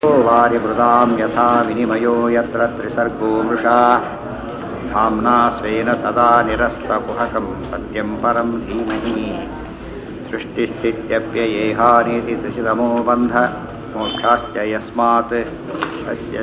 वारिमृदां यथा विनिमयो यत्र त्रिसर्गो मृषा धाम्ना स्वेन सदा निरस्तकुहकं सत्यं परं धीमहि सृष्टिस्थित्यप्ययेहानीति त्रिशितमो बन्ध मोक्षाश्च यस्मात् तस्य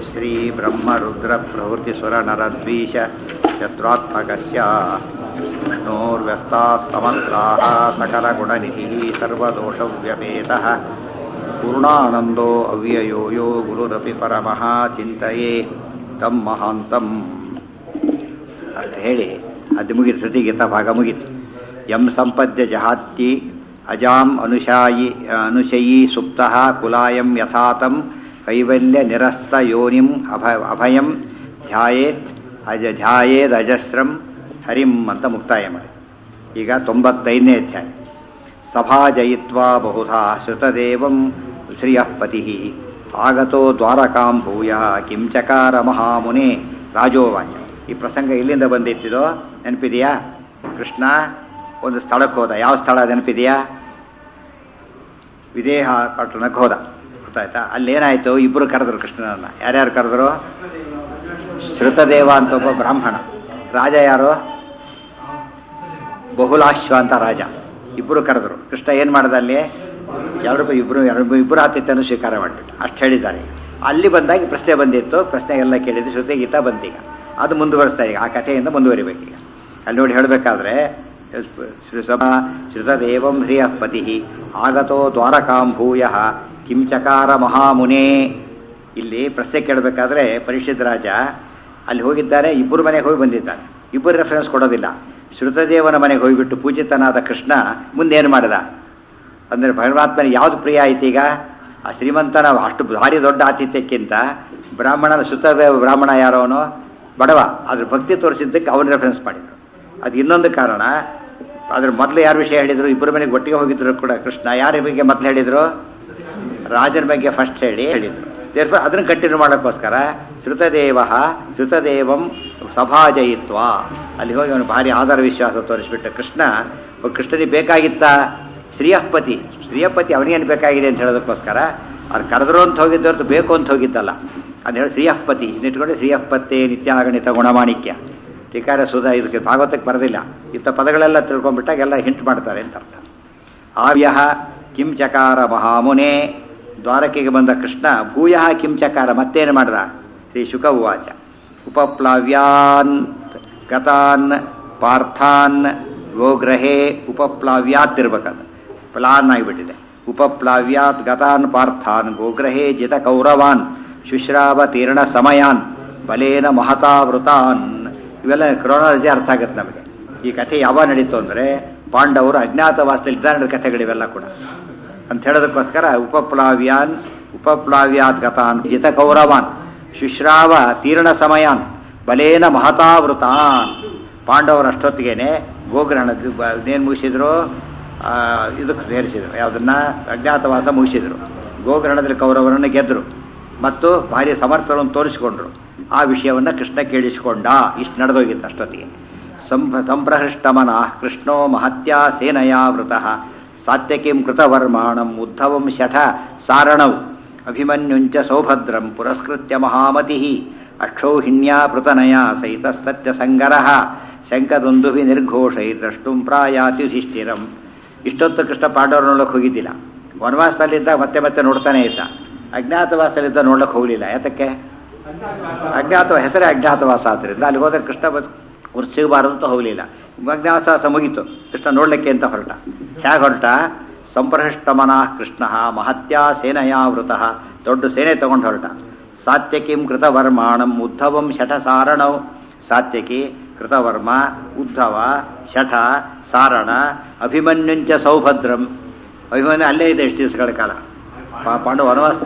श्रीब्रह्मरुद्रप्रभृतिसुरनरद्वीष चतुरात्मकस्य विष्णोर्व्यस्ताः समस्ताः सकलगुणनिधिः सर्वदोषव्यपेतः पूर्णानन्दो ಅವ್ಯಯೋ ಯೋ ಗುರುರಪಿ ಪರಮಃ ಚಿಂತೆಯೇ ತಂ ಮಹಾಂತಂ ಅಂತ ಹೇಳಿ ಅದು ಮುಗಿತು ಶ್ರುತಿಗೀತ ಭಾಗ ಮುಗಿತು ಯಂ ಸಂಪದ್ಯ ಜಹಾತ್ತಿ ಅಜಾಂ ಅನುಶಾಯಿ ಅನುಶಯೀ ಸುಪ್ತಃ ಕುಲಾಯಂ ಯಥಾತಂ ಕೈವಲ್ಯ ನಿರಸ್ತ ಯೋನಿಂ ಅಭ ಅಭಯಂ ಧ್ಯಾಯೇತ್ ಅಜ ಧ್ಯಾಯೇದ್ ಅಜಸ್ರಂ ಹರಿಂ ಅಂತ ಮುಕ್ತಾಯ ಮಾಡಿ ಈಗ ತೊಂಬತ್ತೈದನೇ ಅಧ್ಯಾಯ ಸಭಾಜಯಿತ್ವಾ ಬಹುಧಾ ಶ್ರುತದೇವಂ ಶ್ರಿಯಃ ಪತಿ ಆಗತೋ ದ್ವಾರಕಾಂ ಭೂಯ ಕಿಂ ಚಕಾರ ಮಹಾಮುನೆ ರಾಜೋವಾಚ ಈ ಪ್ರಸಂಗ ಎಲ್ಲಿಂದ ಬಂದಿತ್ತಿದೋ ನೆನಪಿದೆಯಾ ಕೃಷ್ಣ ಒಂದು ಸ್ಥಳಕ್ಕೆ ಹೋದ ಯಾವ ಸ್ಥಳ ನೆನಪಿದೆಯಾ ವಿದೇಹ ಪಟ್ಟಣಕ್ಕೆ ಹೋದ ಗೊತ್ತಾಯ್ತಾ ಅಲ್ಲೇನಾಯ್ತು ಇಬ್ಬರು ಕರೆದ್ರು ಕೃಷ್ಣನನ್ನ ಯಾರ್ಯಾರು ಕರೆದ್ರು ಶ್ರುತದೇವ ಅಂತ ಒಬ್ಬ ಬ್ರಾಹ್ಮಣ ರಾಜ ಯಾರು ಬಹುಲಾಶ್ವ ಅಂತ ರಾಜ ಇಬ್ಬರು ಕರೆದ್ರು ಕೃಷ್ಣ ಏನು ಮಾಡ್ದ ಅಲ್ಲಿ ಎರಡು ಇಬ್ಬರು ಎರಡು ಇಬ್ಬರು ಆತಿಥ್ಯನು ಸ್ವೀಕಾರ ಮಾಡಿಬಿಟ್ಟು ಅಷ್ಟು ಹೇಳಿದ್ದಾರೆ ಅಲ್ಲಿ ಬಂದಾಗ ಪ್ರಶ್ನೆ ಬಂದಿತ್ತು ಪ್ರಶ್ನೆ ಎಲ್ಲ ಕೇಳಿದ್ದು ಶ್ರುತಿ ಗೀತ ಬಂತೀಗ ಅದು ಮುಂದುವರಿಸ್ತಾ ಈಗ ಆ ಕಥೆಯಿಂದ ಮುಂದುವರಿಬೇಕೀಗ ಅಲ್ಲಿ ನೋಡಿ ಹೇಳಬೇಕಾದ್ರೆ ಶ್ರುತದೇವಂ ಹ್ರಿಯ ಪತಿ ಆಗತೋ ದ್ವಾರಕಾಂ ಭೂಯ ಕಿಂಚಕಾರ ಮಹಾಮುನೇ ಇಲ್ಲಿ ಪ್ರಶ್ನೆ ಕೇಳಬೇಕಾದ್ರೆ ಪರಿಷತ್ ರಾಜ ಅಲ್ಲಿ ಹೋಗಿದ್ದಾರೆ ಇಬ್ಬರು ಮನೆಗೆ ಹೋಗಿ ಬಂದಿದ್ದಾನೆ ಇಬ್ಬರು ರೆಫರೆನ್ಸ್ ಕೊಡೋದಿಲ್ಲ ಶ್ರುತದೇವನ ಮನೆಗೆ ಹೋಗಿಬಿಟ್ಟು ಪೂಜಿತನಾದ ಕೃಷ್ಣ ಮುಂದೇನು ಮಾಡಿದ ಅಂದರೆ ಪರಮಾತ್ಮನಿಗೆ ಯಾವುದು ಪ್ರಿಯ ಆಯ್ತು ಈಗ ಆ ಶ್ರೀಮಂತನ ಅಷ್ಟು ಭಾರಿ ದೊಡ್ಡ ಆತಿಥ್ಯಕ್ಕಿಂತ ಬ್ರಾಹ್ಮಣನ ಶ್ರುತದೇವ ಬ್ರಾಹ್ಮಣ ಯಾರೋನೋ ಬಡವ ಅದ್ರ ಭಕ್ತಿ ತೋರಿಸಿದ್ದಕ್ಕೆ ಅವನು ರೆಫರೆನ್ಸ್ ಮಾಡಿದರು ಅದು ಇನ್ನೊಂದು ಕಾರಣ ಅದ್ರ ಮೊದಲು ಯಾರ ವಿಷಯ ಹೇಳಿದರು ಇಬ್ಬರ ಮನೆಗೆ ಒಟ್ಟಿಗೆ ಹೋಗಿದ್ರು ಕೂಡ ಕೃಷ್ಣ ಯಾರ ಬಗ್ಗೆ ಮೊದಲು ಹೇಳಿದರು ರಾಜನ ಬಗ್ಗೆ ಫಸ್ಟ್ ಹೇಳಿ ಹೇಳಿದರು ದೇರ್ಫ ಅದನ್ನು ಕಂಟಿನ್ಯೂ ಮಾಡೋಕ್ಕೋಸ್ಕರ ಶ್ರುತದೇವ ಶ್ರುತದೇವಂ ಸಭಾಜಯಿತ್ವ ಅಲ್ಲಿ ಹೋಗಿ ಅವನು ಭಾರಿ ಆಧಾರ ವಿಶ್ವಾಸ ತೋರಿಸ್ಬಿಟ್ಟು ಕೃಷ್ಣ ಕೃಷ್ಣನಿಗೆ ಬೇಕಾಗಿತ್ತ ಶ್ರೀಯಪತಿ ಶ್ರೀಯಪತಿ ಅವನಿಗೇನು ಬೇಕಾಗಿದೆ ಅಂತ ಹೇಳೋದಕ್ಕೋಸ್ಕರ ಅವ್ರು ಕರೆದ್ರು ಅಂತ ಹೋಗಿದ್ದವ್ರದ್ದು ಬೇಕು ಅಂತ ಹೋಗಿದ್ದಲ್ಲ ಅದು ಹೇಳಿ ಶ್ರೀಯಪತಿ ನಿಟ್ಕೊಂಡು ಶ್ರೀಯಪತ್ತೆ ನಿತ್ಯಾಗಣಿತ ಗುಣಮಾಣಿಕ್ಯ ಟೀಕಾರ ಸುಧಾ ಇದಕ್ಕೆ ಭಾಗವತಕ್ಕೆ ಬರೋದಿಲ್ಲ ಇಂಥ ಪದಗಳೆಲ್ಲ ತಿಳ್ಕೊಂಡ್ಬಿಟ್ಟಾಗ ಎಲ್ಲ ಹಿಂಟ್ ಮಾಡ್ತಾರೆ ಅಂತ ಅರ್ಥ ಆವ್ಯ ಕಿಂ ಚಕಾರ ಮಹಾಮುನೆ ದ್ವಾರಕೆಗೆ ಬಂದ ಕೃಷ್ಣ ಭೂಯ ಕಿಂ ಚಕಾರ ಮತ್ತೇನು ಮಾಡ್ದ ಶ್ರೀ ಶುಕ ಉವಾಚ ಉಪಪ್ಲಾವ್ಯಾನ್ ಗತಾನ್ ಪಾರ್ಥಾನ್ ಗೋಗ್ರಹೇ ಉಪಪ್ಲಾವ್ಯಾತ್ ಇರ್ಬೇಕದು ಪ್ಲಾನ್ ಆಗಿಬಿಟ್ಟಿದೆ ಉಪಪ್ಲಾವ್ಯಾತ್ ಗತಾನ್ ಪಾರ್ಥಾನ್ ಗೋಗ್ರಹೇ ಜಿತ ಕೌರವಾನ್ ಶುಶ್ರಾವ ತೀರ್ಣ ಸಮಯಾನ್ ಬಲೇನ ಮಹತಾವೃತಾನ್ ಇವೆಲ್ಲ ಕ್ರೋನಾಲಜಿ ಅರ್ಥ ಆಗುತ್ತೆ ನಮಗೆ ಈ ಕಥೆ ಯಾವಾಗ ನಡೀತು ಅಂದರೆ ಪಾಂಡವರು ಅಜ್ಞಾತವಾಸದಲ್ಲಿ ಇದ್ದಾನೆ ಕಥೆಗಳಿವೆಲ್ಲ ಕೂಡ ಅಂತ ಹೇಳೋದಕ್ಕೋಸ್ಕರ ಉಪಪ್ಲಾವ್ಯಾನ್ ಉಪಪ್ಲಾವ್ಯಾತ್ ಗತಾನ್ ಜಿತ ಕೌರವಾನ್ ಶುಶ್ರಾವ ತೀರ್ಣ ಸಮಯಾನ್ ಬಲೇನ ಮಹತಾವೃತಾನ್ ಪಾಂಡವರು ಅಷ್ಟೊತ್ತಿಗೇನೆ ಗೋಗ್ರಹಣ ಏನು ಮುಗಿಸಿದ್ರು ಇದಕ್ಕೆ ಸೇರಿಸಿದ್ರು ಯಾವುದನ್ನ ಅಜ್ಞಾತವಾಸ ಮುಗಿಸಿದ್ರು ಗೋಗ್ರಹಣದಲ್ಲಿ ಕೌರವರನ್ನು ಗೆದ್ದರು ಮತ್ತು ಭಾರಿ ಸಮರ್ಥವನ್ನು ತೋರಿಸಿಕೊಂಡ್ರು ಆ ವಿಷಯವನ್ನು ಕೃಷ್ಣ ಕೇಳಿಸಿಕೊಂಡ ಇಷ್ಟು ನಡೆದೋಗಿತ್ತು ಅಷ್ಟೊತ್ತಿಗೆ ಸಂಭ ಸಂಪ್ರಹೃಷ್ಟಮನ ಕೃಷ್ಣೋ ಮಹತ್ಯ ಸೇನಯಾವೃತಃ ಸಾತ್ಯಕಿಂ ಕೃತವರ್ಮಾಣಂ ಉದ್ಧವಂ ಶಠ ಸಾರಣೌ ಅಭಿಮನ್ಯುಂಚ ಸೌಭದ್ರಂ ಪುರಸ್ಕೃತ್ಯ ಮಹಾಮತಿ ಅಕ್ಷೌಹಿಣ್ಯಾ ಪೃತನಯ ಸಹಿತ ಸತ್ಯ ಸಂಗರಃ ಶಂಕದೊಂದುಭಿ ನಿರ್ಘೋಷೈ ದ್ರಷ್ಟುಂ ಪ್ರಾಯಾತ್ಯುಧಿಷ್ಠಿರಂ ಇಷ್ಟೊತ್ತು ಕೃಷ್ಣ ಪಾಂಡವರನ್ನೊಳಕ್ಕೆ ಹೋಗಿದ್ದಿಲ್ಲ ವನವಾಸದಲ್ಲಿದ್ದ ಮತ್ತೆ ಮತ್ತೆ ನೋಡ್ತಾನೆ ಇದ್ದ ಅಜ್ಞಾತವಾಸದಲ್ಲಿದ್ದ ನೋಡ್ಲಿಕ್ಕೆ ಹೋಗಲಿಲ್ಲ ಯಾತಕ್ಕೆ ಅಜ್ಞಾತ ಹೆಸರೇ ಅಜ್ಞಾತವಾಸ ಆದ್ದರಿಂದ ಅಲ್ಲಿ ಹೋದ್ರೆ ಕೃಷ್ಣ ಗುರು ಸಿಗಬಾರದು ಅಂತ ಹೋಗಲಿಲ್ಲ ಅಜ್ಞಾತವಾಸ ಮುಗೀತು ಕೃಷ್ಣ ನೋಡ್ಲಿಕ್ಕೆ ಅಂತ ಹೊರಟ ಹೇಗೆ ಹೊರಟ ಸಂಪ್ರಹೃಷ್ಟಮನ ಕೃಷ್ಣ ಮಹತ್ಯ ಸೇನಯಾವೃತಃ ದೊಡ್ಡ ಸೇನೆ ತಗೊಂಡು ಹೊರಟ ಸಾತ್ಯಕಿಂ ಕೃತವರ್ಮಾಣಂ ಉದ್ಧವಂ ಶಠಸಾರಣೌ ಸಾತ್ಯಕಿ ಕೃತವರ್ಮ ಉದ್ಧವ ಶಠ ಸಾರಣ ಅಭಿಮನ್ಯುಂಚ ಸೌಭದ್ರಂ ಅಭಿಮನ್ಯು ಅಲ್ಲೇ ಇದೆ ಎಷ್ಟು ದಿವಸಗಳ ಕಾಲ ಪಾಂಡು ವನವಾಸ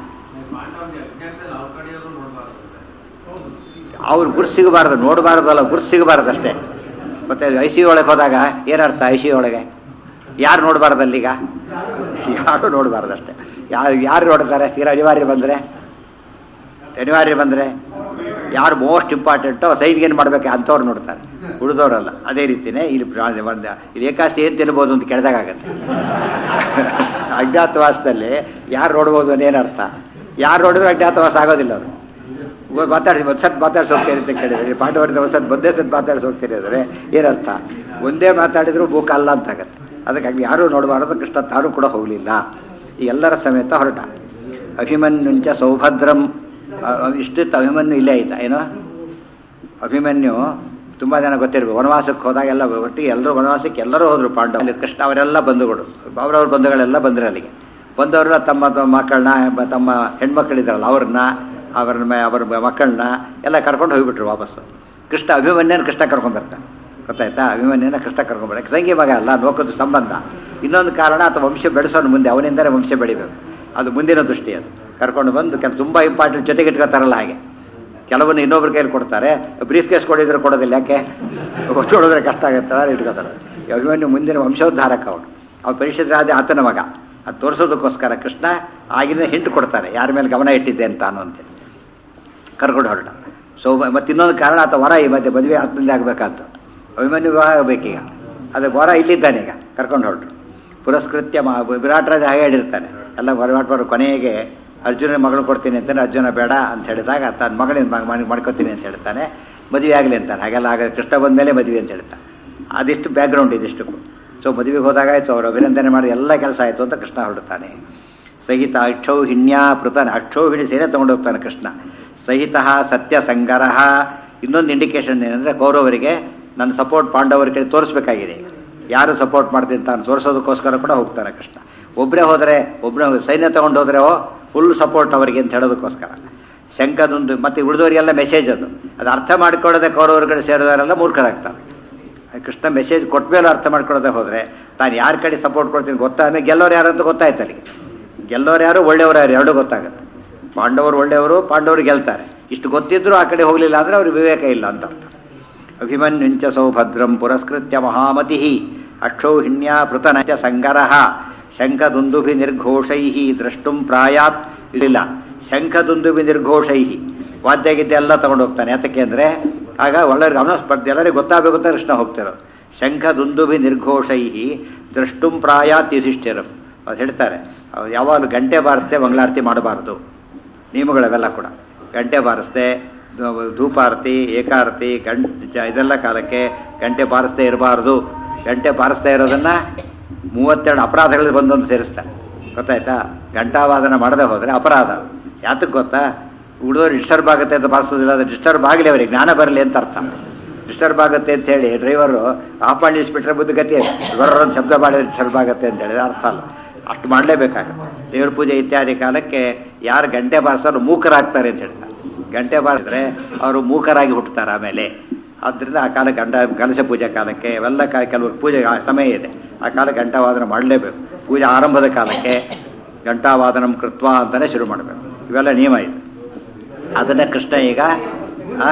ಅವ್ರು ಗುರು ಸಿಗಬಾರ್ದು ನೋಡಬಾರ್ದಲ್ಲ ಗುರು ಸಿಗಬಾರ್ದು ಅಷ್ಟೇ ಮತ್ತೆ ಐ ಸಿ ಒಳಗೆ ಹೋದಾಗ ಏನರ್ಥ ಐ ಸಿ ಒಳಗೆ ಯಾರು ನೋಡಬಾರ್ದಲ್ಲೀಗ ಯಾರು ನೋಡಬಾರ್ದಷ್ಟೇ ಯಾರು ಯಾರು ನೋಡ್ತಾರೆ ತೀರಾ ಅನಿವಾರ್ಯ ಬಂದರೆ ಅನಿವಾರ್ಯ ಬಂದರೆ ಯಾರು ಮೋಸ್ಟ್ ಇಂಪಾರ್ಟೆಂಟೋ ಸೈನ್ಗೆ ಏನು ಮಾಡ್ಬೇಕು ಅಂಥವ್ರು ನೋಡ್ತಾರೆ ಉಳಿದವರಲ್ಲ ಅದೇ ರೀತಿಯೇ ಇಲ್ಲಿ ಒಂದು ಇಲ್ಲಿ ಏಕಾಸ್ತಿ ಏನು ತಿನ್ಬೋದು ಅಂತ ಕೇಳಿದಾಗತ್ತೆ ಅಜ್ಞಾತವಾಸದಲ್ಲಿ ಯಾರು ನೋಡ್ಬೋದು ಅನ್ನೇನರ್ಥ ಯಾರು ನೋಡಿದ್ರು ಅಜ್ಞಾತವಾಸ ಆಗೋದಿಲ್ಲ ಅವರು ಮಾತಾಡಿಸಿ ಒಂದು ಸತ್ ಮಾತಾಡ್ಸಿ ಹೋಗ್ತೀರಿ ಅಂತ ಕೇಳಿದ್ರೆ ಪಾಂಡವರಿಂದ ಒಂದು ಸತ್ ಒಂದೇ ಸತ್ ಮಾತಾಡ್ಸಿ ಹೋಗ್ತೀರಿ ಅಂದರೆ ಏನರ್ಥ ಒಂದೇ ಮಾತಾಡಿದ್ರು ಮೂಕ ಅಲ್ಲ ಅಂತ ಆಗತ್ತೆ ಅದಕ್ಕಾಗಿ ಯಾರೂ ನೋಡಬಾರದು ಕೃಷ್ಣ ತಾನು ಕೂಡ ಹೋಗಲಿಲ್ಲ ಈ ಎಲ್ಲರ ಸಮೇತ ಹೊರಟ ಅಭಿಮನ್ಯುಂಚ ಸೌಭದ್ರಂ ಅ- ಅ- ಇಷ್ಟಿತ್ತು ಅಭಿಮನ್ಯು ಇಲ್ಲೇ ಆಯ್ತಾ ಏನೋ ಅಭಿಮನ್ಯು ತುಂಬ ಜನ ಗೊತ್ತಿರ್ಬೇಕು ವನವಾಸಕ್ಕೆ ಹೋದಾಗೆಲ್ಲ ಒಟ್ಟಿಗೆ ಎಲ್ಲರೂ ವನವಾಸಕ್ಕೆ ಎಲ್ಲರೂ ಹೋದ್ರು ಪಾಂಡವ ಅಲ್ಲಿ ಕೃಷ್ಣ ಅವರೆಲ್ಲ ಬಂಧುಗಳು ಅವರವ್ರ ಬಂಧುಗಳೆಲ್ಲ ಬಂದರು ಅಲ್ಲಿಗೆ ಬಂದವ್ರನ್ನ ತಮ್ಮ ತಮ್ಮ ಮಕ್ಕಳನ್ನ ಬ- ತಮ್ಮ ಹೆಣ್ಮಕ್ಳಿದ್ರಲ್ಲ ಅವ್ರನ್ನ ಅವ್ರನ್ನ ಮೆ- ಅವ್ರ ಮಕ್ಕಳನ್ನ ಎಲ್ಲ ಕರ್ಕೊಂಡು ಹೋಗ್ಬಿಟ್ರು ವಾಪಸ್ಸು ಕೃಷ್ಣ ಅಭಿಮನ್ಯನ ಕೃಷ್ಣ ಕರ್ಕೊಂಡು ಬರ್ತಾನೆ ಗೊತ್ತಾಯ್ತಾ ಅಭಿಮನ್ಯನ ಕೃಷ್ಣ ಕರ್ಕೊಂಡು ಬರ್ತಾರೆ ತಂಗಿ ಮಗ ಅಲ್ಲ ನೋಕೋದು ಸಂಬಂಧ ಇನ್ನೊಂದು ಕಾರಣ ಅಥವಾ ವಂಶ ಬೆಳೆಸೋನು ಮುಂದೆ ಅವನಿಂದಲೇ ವಂಶ ಬೆಳಿಬೇಕು ಅದು ಮುಂದಿನ ದೃಷ್ಟಿ ಅದು ಕರ್ಕೊಂಡು ಬಂದು ಕೆಲ ತುಂಬ ಇಂಪಾರ್ಟೆಂಟ್ ಜೊತೆಗೆ ಇಟ್ಕೋತಾರಲ್ಲ ಹಾಗೆ ಕೆಲವನ್ನ ಇನ್ನೊಬ್ರ ಕೈಯಲ್ಲಿ ಕೊಡ್ತಾರೆ ಬ್ರೀಫ್ ಕೇಸ್ ಕೊಡಿದ್ರೆ ಕೊಡೋದಿಲ್ಲ ಯಾಕೆ ಕೊಡೋದ್ರೆ ಕಷ್ಟ ಆಗುತ್ತೆ ಅದ್ರ ಇಟ್ಕೋತಾರೆ ಈ ಅಭಿಮನ್ಯು ಮುಂದಿನ ವಂಶೋದ್ಧಾರಕ ಅವನು ಅವ್ನು ಪರಿಷತ್ ರಾಜ ಆತನ ಮಗ ಅದು ತೋರಿಸೋದಕ್ಕೋಸ್ಕರ ಕೃಷ್ಣ ಆಗಿನ ಹಿಂಟು ಕೊಡ್ತಾರೆ ಯಾರ ಮೇಲೆ ಗಮನ ಇಟ್ಟಿದ್ದೆ ಅಂತ ಅನ್ನೋ ಅಂತೇಳಿ ಕರ್ಕೊಂಡು ಹೊರಟ ಸೊ ಮತ್ತೆ ಇನ್ನೊಂದು ಕಾರಣ ಆತ ವರ ಈ ಮಧ್ಯೆ ಮದುವೆ ಆತನಲ್ಲಿ ಆಗಬೇಕಂತ ಅಭಿಮನ್ಯು ವಿವಾಹ ಆಗಬೇಕೀಗ ಅದಕ್ಕೆ ವರ ಇಲ್ಲಿದ್ದಾನೆ ಈಗ ಕರ್ಕೊಂಡು ಹೊರಟು ಪುರಸ್ಕೃತ್ಯ ಮಾ ವಿರಾಟ್ ರಾಜ ಹಾಗೆ ಹೇಳಿರ್ತಾನೆ ಎಲ್ಲ ವಿರಾಟ್ ಬರೋ ಕೊನೆಗೆ ಅರ್ಜುನ ಮಗಳು ಕೊಡ್ತೀನಿ ಅಂತಾನೆ ಅರ್ಜುನ ಬೇಡ ಅಂತ ಹೇಳಿದಾಗ ತನ್ನ ಮಗಳಿಂದ ಮಾಡ್ಕೊತೀನಿ ಅಂತ ಹೇಳ್ತಾನೆ ಮದುವೆ ಆಗಲಿ ಅಂತಾನೆ ಹಾಗೆಲ್ಲ ಆಗ ಕೃಷ್ಣ ಬಂದ ಮೇಲೆ ಮದುವೆ ಅಂತ ಹೇಳ್ತಾನೆ ಅದಿಷ್ಟು ಬ್ಯಾಕ್ಗ್ರೌಂಡ್ ಇದಿಷ್ಟಕ್ಕೂ ಸೊ ಮದುವೆಗೆ ಹೋದಾಗ ಆಯಿತು ಅವರು ಅಭಿನಂದನೆ ಮಾಡಿ ಎಲ್ಲ ಕೆಲಸ ಆಯಿತು ಅಂತ ಕೃಷ್ಣ ಹೊರಡ್ತಾನೆ ಸಹಿತ ಅಕ್ಷೌ ಹಿಣ್ಯ ಪೃತನ ಅಕ್ಷೌ ಹಿಡಿ ಸೇನೆ ತಗೊಂಡು ಹೋಗ್ತಾನೆ ಕೃಷ್ಣ ಸಹಿತ ಸತ್ಯ ಸಂಗರಹ ಇನ್ನೊಂದು ಇಂಡಿಕೇಶನ್ ಏನಂದರೆ ಕೌರವರಿಗೆ ನನ್ನ ಸಪೋರ್ಟ್ ಪಾಂಡವರ ಕಡೆ ತೋರಿಸ್ಬೇಕಾಗಿದೆ ಈಗ ಯಾರು ಸಪೋರ್ಟ್ ಮಾಡ್ತೀನಿ ತಾನು ತೋರಿಸೋದಕ್ಕೋಸ್ಕರ ಕೂಡ ಹೋಗ್ತಾನೆ ಕೃಷ್ಣ ಒಬ್ಬರೇ ಹೋದರೆ ಒಬ್ಬನೇ ಸೈನ್ಯ ತಗೊಂಡು ಹೋದ್ರೆ ಫುಲ್ ಸಪೋರ್ಟ್ ಅವರಿಗೆ ಅಂತ ಹೇಳೋದಕ್ಕೋಸ್ಕರ ಶಂಕದೊಂದು ಮತ್ತೆ ಉಳಿದವರಿಗೆಲ್ಲ ಮೆಸೇಜ್ ಅದು ಅದು ಅರ್ಥ ಮಾಡ್ಕೊಳ್ಳೋದೆ ಕೌರವರ ಕಡೆ ಸೇರಿದವರೆಲ್ಲ ಮೂರ್ಖರಾಗ್ತಾರೆ ಕೃಷ್ಣ ಮೆಸೇಜ್ ಕೊಟ್ಟ ಮೇಲೆ ಅರ್ಥ ಮಾಡ್ಕೊಳ್ಳೋದೇ ಹೋದರೆ ತಾನು ಯಾರ ಕಡೆ ಸಪೋರ್ಟ್ ಕೊಡ್ತೀನಿ ಗೊತ್ತಾದ್ಮೇಲೆ ಗೆಲ್ಲೋರು ಯಾರು ಅಂತ ಗೊತ್ತಾಯ್ತು ಅಲ್ಲಿಗೆ ಗೆಲ್ಲೋರು ಯಾರು ಒಳ್ಳೆಯವರು ಯಾರು ಎರಡೂ ಗೊತ್ತಾಗುತ್ತೆ ಪಾಂಡವರು ಒಳ್ಳೆಯವರು ಪಾಂಡವರು ಗೆಲ್ತಾರೆ ಇಷ್ಟು ಗೊತ್ತಿದ್ರು ಆ ಕಡೆ ಹೋಗಲಿಲ್ಲ ಅಂದರೆ ಅವ್ರಿಗೆ ವಿವೇಕ ಇಲ್ಲ ಅಂತ ಅರ್ಥ ಅಭಿಮನ್ಯುಂಚ ಸೌಭದ್ರಂ ಪುರಸ್ಕೃತ್ಯ ಮಹಾಮತಿ ಅಕ್ಷೌಹಿಣ್ಯ ಪೃತನಚ ಸಂಗರಃ ಶಂಖದುಂದುಭಿ ನಿರ್ಘೋಷೈ ದ್ರಷ್ಟುಂ ಪ್ರಾಯಾತ್ ಇಳಿಲ್ಲ ಶಂಖದುಂದುಭಿ ನಿರ್ಘೋಷೈ ವಾದ್ಯ ಗಿದ್ಯ ಎಲ್ಲ ತಗೊಂಡು ಹೋಗ್ತಾನೆ ಯಾತಕ್ಕೆ ಅಂದರೆ ಆಗ ಒಳ್ಳೆ ಗಮನ ಸ್ಪರ್ಧೆ ಎಲ್ಲರಿಗೂ ಗೊತ್ತಾಗಬೇಕು ಅಂತ ಕೃಷ್ಣ ಹೋಗ್ತಿರೋದು ಶಂಖದುಂದುಭಿ ನಿರ್ಘೋಷೈ ದ್ರಷ್ಟುಂ ಪ್ರಾಯಾತ್ ಯುಧಿಷ್ಠಿರಂ ಅದು ಹೇಳ್ತಾರೆ ಅವ್ರು ಯಾವಾಗಲೂ ಗಂಟೆ ಬಾರಿಸ್ದೆ ಮಂಗಳಾರತಿ ಮಾಡಬಾರ್ದು ನಿಯಮಗಳವೆಲ್ಲ ಕೂಡ ಗಂಟೆ ಬಾರಿಸ್ದೆ ಧೂ- ಧೂಪಾರತಿ ಏಕಾರತಿ ಗಂಟ್ ಜ- ಇದೆಲ್ಲ ಕಾಲಕ್ಕೆ ಗಂಟೆ ಬಾರಿಸ್ದೇ ಇರಬಾರ್ದು ಗಂಟೆ ಬಾರಿಸ್ತಾ ಇರೋದನ್ನ ಮೂವತ್ತೆರಡು ಅಪರಾಧಗಳಲ್ಲಿ ಬಂದೊಂದು ಸೇರಿಸ್ತಾರೆ ಗೊತ್ತಾಯ್ತಾ ಗಂಟಾವಾದನ ಮಾಡದೆ ಹೋದರೆ ಅಪರಾಧ ಯಾತಕ್ಕೆ ಗೊತ್ತಾ ಹುಡುಗರು ಡಿಸ್ಟರ್ಬ್ ಆಗುತ್ತೆ ಅಂತ ಬಾರಿಸೋದಿಲ್ಲ ಅದು ಡಿಸ್ಟರ್ಬ್ ಆಗಲಿ ಅವರಿಗೆ ಜ್ಞಾನ ಬರಲಿ ಅಂತ ಅರ್ಥ ಡಿಸ್ಟರ್ಬ್ ಆಗುತ್ತೆ ಅಂತ ಹೇಳಿ ಡ್ರೈವರು ಆಫ್ ಮಾಡಿ ನಿಲ್ಲಿಸ್ಬಿಟ್ರೆ ಬುದ್ಧಿಗತಿ ಬರೋನ್ ಶಬ್ದ ಮಾಡಿದ್ರೆ ಡಿಸ್ಟರ್ಬ್ ಆಗುತ್ತೆ ಅಂತ ಹೇಳಿದ್ರೆ ಅರ್ಥ ಅಲ್ಲ ಅಷ್ಟು ಮಾಡಲೇಬೇಕಾಗುತ್ತೆ ದೇವ್ರ ಪೂಜೆ ಇತ್ಯಾದಿ ಕಾಲಕ್ಕೆ ಯಾರು ಗಂಟೆ ಬಾರಿಸೋರು ಮೂಕರಾಗ್ತಾರೆ ಅಂತ ಹೇಳ್ತಾರೆ ಗಂಟೆ ಬಾರಿಸಿದ್ರೆ ಅವರು ಮೂಕರಾಗಿ ಹುಟ್ಟುತ್ತಾರೆ ಆಮೇಲೆ ಆದ್ದರಿಂದ ಆ ಕಾಲ ಗಂಡ ಕಲಶ ಪೂಜೆ ಕಾಲಕ್ಕೆ ಅವೆಲ್ಲ ಕಾ ಕೆಲವು ಪೂಜೆ ಆ ಸಮಯ ಇದೆ ಆ ಕಾಲ ಗಂಟಾವಾದನ ಮಾಡಲೇಬೇಕು ಪೂಜೆ ಆರಂಭದ ಕಾಲಕ್ಕೆ ಗಂಟಾವಾದನಂ ಕೃತ್ವ ಅಂತಲೇ ಶುರು ಮಾಡಬೇಕು ಇವೆಲ್ಲ ನಿಯಮ ಇದೆ ಅದನ್ನೇ ಕೃಷ್ಣ ಈಗ ಆ?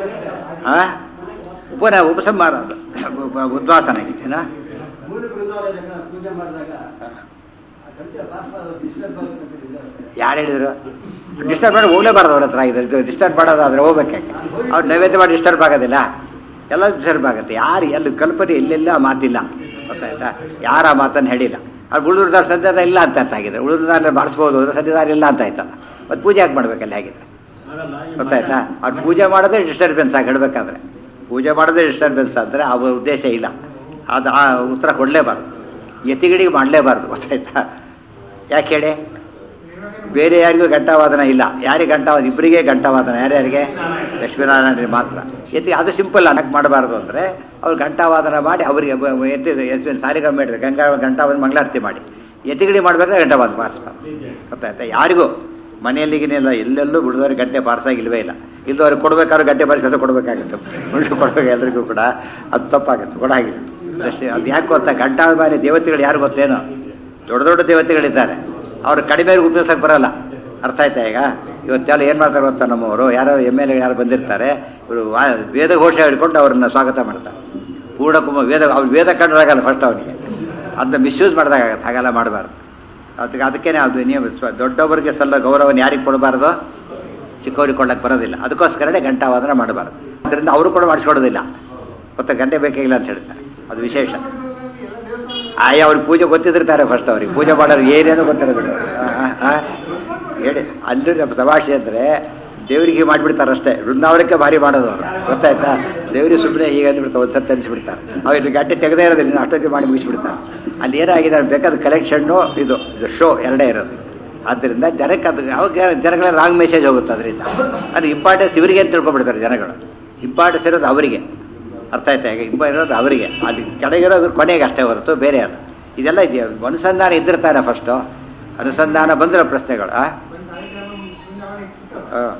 ಆ? ಪುನಃ ಉಪಸಂಹಾರ ಅದು ಉಪ- ಉದ್ವಾಸನಾಗಿದೆನಾ ಮೂರು ಗುರುದ್ವಾರ ಪೂಜೆ ಮಾಡಿದಾಗ ಆ ಗಂಟೆ ಡಿಸ್ಟರ್ಬ್ ಆಗುತ್ತೆ ಯಾರು ಹೇಳಿದ್ರು ಡಿಸ್ಟರ್ಬ್ ಮಾಡಿ ಹೋಗ್ಲೇಬಾರ್ದು ಅವ್ರ ಹತ್ರ ಇದು ಡಿಸ್ಟರ್ಬ್ ಮಾಡೋದಾದ್ರೆ ಹೋಗ್ಬೇಕಾಕೆ ಅವ್ರು ನೈವೇದ್ಯ ಮಾಡಿ ಡಿಸ್ಟರ್ಬ್ ಆಗೋದಿಲ್ಲ ಎಲ್ಲ ಡಿಸ್ಟರ್ಬ್ ಆಗುತ್ತೆ ಯಾರು ಎಲ್ಲಿ ಕಲ್ಪನೆ ಎಲ್ಲೆಲ್ಲ ಆ ಮಾತಿಲ್ಲ ಗೊತ್ತಾಯ್ತಾ ಯಾರ ಆ ಮಾತನ್ನು ಹೇಳಿಲ್ಲ ಅವ್ರು ಉಳಿದಾರ ಸದ್ಯದ ಇಲ್ಲ ಅಂತ ಅರ್ಥ ಆಗಿದ್ರೆ ಉಳಿದಾರ ಮಾಡಿಸ್ಬೋದು ಸದ್ಯದಾರ ಇಲ್ಲ ಅಂತ ಆಯ್ತಲ್ಲ ಮತ್ತೆ ಪೂಜೆ ಯಾಕೆ ಮಾಡ್ಬೇಕಲ್ಲ ಹಾಗಿದ್ರೆ ಗೊತ್ತಾಯ್ತಾ ಅವ್ರು ಪೂಜೆ ಮಾಡೋದೇ ಡಿಸ್ಟರ್ಬೆನ್ಸ್ ಆಗಿ ಹೇಳ್ಬೇಕಾದ್ರೆ ಪೂಜೆ ಮಾಡೋದೇ ಡಿಸ್ಟರ್ಬೆನ್ಸ್ ಅಂದರೆ ಅವ್ರ ಉದ್ದೇಶ ಇಲ್ಲ ಅದು ಆ ಉತ್ತರ ಕೊಡಲೇಬಾರ್ದು ಯತಿಗಳಿಗೆ ಮಾಡಲೇಬಾರ್ದು ಗೊತ್ತಾಯ್ತಾ ಯಾಕೆ ಹೇಳಿ ಬೇರೆ ಯಾರಿಗೂ ಗಂಟಾವಾದನ ಇಲ್ಲ ಯಾರಿಗೆ ಗಂಟಾವಾದ ಇಬ್ಬರಿಗೆ ಗಂಟಾವಾದನ ಯಾರ್ಯಾರಿಗೆ ಲಕ್ಷ್ಮೀನಾರಾಯಣರಿಗೆ ಮಾತ್ರ ಎತ್ತಿ ಅದು ಸಿಂಪಲ್ ಅನ್ನಕ್ಕೆ ಮಾಡಬಾರ್ದು ಅಂದರೆ ಅವ್ರು ಗಂಟಾವಾದನ ಮಾಡಿ ಅವರಿಗೆ ಬ- ಎತ್ತಿ ಎತ್ತಿ ಸಾಲಿಗ ಮಾಡಿದ್ರೆ ಗಂಗಾ ಗಂಟಾವಾದನ ಮಂಗಳಾರತಿ ಮಾಡಿ ಎತ್ತಿಗಡಿ ಮಾಡಬೇಕಾದ್ರೆ ಗಂಟಾವಾದ ಬಾರಿಸ್ಬಾರ್ದು ಗೊತ್ತಾಯ್ತಾ ಯಾರಿಗೂ ಮನೆಯಲ್ಲಿಗಿನೆಲ್ಲ ಎಲ್ಲೆಲ್ಲೂ ಬಿಡಿದವ್ರಿಗೆ ಗಂಟೆ ಬಾರಿಸಾಗಿಲ್ವೇ ಇಲ್ಲ ಇಲ್ಲದವ್ರಿಗೆ ಕೊಡ್ಬೇಕಾದ್ರೆ ಗಂಟೆ ಬಾರಿಸೋದು ಕೊಡಬೇಕಾಗುತ್ತೆ ಉಂಟು ಕೊಡ್ಬೇಕು ಎಲ್ರಿಗೂ ಕೂಡ ಅದು ತಪ್ಪಾಗುತ್ತೆ ಕೊಡಾಗಿಲ್ಲ ಅಷ್ಟೇ ಅದು ಯಾಕೆ ಗೊತ್ತಾ ಗಂಟಾಭಿಮಾನಿ ದೇವತೆಗಳು ಯಾರು ಗೊತ್ತೇನೋ ದೊಡ್ಡ ದೊಡ್ಡ ದೇವತೆಗಳಿದ್ದಾರೆ ಅವ್ರು ಕಡಿಮೆ ಉಪಯೋಗಿಸಕ್ಕೆ ಬರಲ್ಲ ಅರ್ಥ ಆಯ್ತಾ ಈಗ ಇವತ್ತೆಲ್ಲ ಏನು ಮಾಡ್ತಾರೆ ಗೊತ್ತಾ ನಮ್ಮವರು ಯಾರೋ ಎಮ್ ಎಲ್ ಎ ಯಾರು ಬಂದಿರ್ತಾರೆ ಇವರು ವೇದ ಘೋಷ ಹಿಡ್ಕೊಂಡು ಅವ್ರನ್ನ ಸ್ವಾಗತ ಮಾಡ್ತಾರೆ ಪೂರ್ಣಕುಮಾರ್ ವೇದ ಅವ್ರು ವೇದ ಕಂಡ್ರಾಗಲ್ಲ ಫಸ್ಟ್ ಅವನಿಗೆ ಅದನ್ನ ಮಿಸ್ಯೂಸ್ ಮಾಡಿದಾಗ ಆಗತ್ತೆ ಹಾಗೆಲ್ಲ ಮಾಡಬಾರ್ದು ಅದಕ್ಕೆ ಅದಕ್ಕೇನೆ ಅದು ನೀವು ಸ್ವ- ದೊಡ್ಡವರಿಗೆ ಸಲ್ಲ ಗೌರವನ ಯಾರಿಗೆ ಕೊಡಬಾರ್ದು ಚಿಕ್ಕವ್ರಿಗೆ ಕೊಡಕ್ಕೆ ಬರೋದಿಲ್ಲ ಅದಕ್ಕೋಸ್ಕರನೇ ಗಂಟಾವಾದನ ಮಾಡಬಾರ್ದು ಅದರಿಂದ ಅವರು ಕೂಡ ಮಾಡಿಸ್ಕೊಡೋದಿಲ್ಲ ಗೊತ್ತಾ ಗಂಟೆ ಬೇಕಾಗಿಲ್ಲ ಅಂತ ಹೇಳ್ತಾರೆ ಅದು ವಿಶೇಷ ಆಯಾ ಅವ್ರಿಗೆ ಪೂಜೆ ಗೊತ್ತಿದ್ದಿರ್ತಾರೆ ಫಸ್ಟ್ ಅವ್ರಿಗೆ ಪೂಜೆ ಮಾಡೋರು ಏನೇನು ಗೊತ್ತಿರೋದಿಲ್ಲ ಆ, ಆ, ಆ. ಹೇಳಿ ಅಲ್ಲಿ ನಮ್ಮ ತಮಾಷೆ ಅಂದರೆ ದೇವರಿಗೆ ಮಾಡಿಬಿಡ್ತಾರೆ ಅಷ್ಟೇ ವೃಂದಾವನಕ್ಕೆ ಭಾರಿ ಮಾಡೋದು ಅವರು ಗೊತ್ತಾಯ್ತಾ ದೇವರಿಗೆ ಸುಮ್ಮನೆ ಈಗ ಅಂದ್ಬಿಡ್ತಾರೆ ಒಂದು ಸತ್ತು ಅನಿಸ್ಬಿಡ್ತಾರೆ ಅವ್ರು ಇಲ್ಲಿ ಗಂಟೆ ತೆಗೆದೇ ಇರೋದಿಲ್ಲ ಇನ್ನು ಅಷ್ಟೊತ್ತಿಗೆ ಮಾಡಿ ಮುಗಿಸ್ಬಿಡ್ತಾರೆ ಅಲ್ಲಿ ಏನಾಗಿದೆ ಅಂದ್ರೆ ಬೇಕಾದ ಕಲೆಕ್ಷನ್ನು ಇದು ಇದು ಶೋ ಎರಡೇ ಇರೋದು ಆದ್ದರಿಂದ ಜನಕ್ಕೆ ಅದು ಅವಾಗ ಜನಗಳ ರಾಂಗ್ ಮೆಸೇಜ್ ಹೋಗುತ್ತೆ ಅದರಿಂದ ಅದು ಇಂಪಾರ್ಟೆನ್ಸ್ ಇವರಿಗೆ ಅಂತ ತಿಳ್ಕೊಬಿಡ್ತಾರೆ ಜನಗಳು ಇಂಪಾರ್ಟೆನ್ಸ್ ಇರೋದು ಅವರಿಗೆ ಅರ್ಥ ಆಯ್ತಾ ಈಗ ಇಂಪ ಇರೋದು ಅವರಿಗೆ ಅಲ್ಲಿ ಕೆಳಗಿರೋದು ಕೊನೆಗೆ ಅಷ್ಟೇ ಹೊರತು ಬೇರೆ ಅದು ಇದೆಲ್ಲ ಇದೆಯಾ ಅನುಸಂಧಾನ ಇದ್ದಿರ್ತಾನೆ ಫಸ್ಟು ಅನುಸಂಧಾನ ಬಂದಿರೋ ಪ್ರಶ್ನೆಗಳು ಆ? ಆ.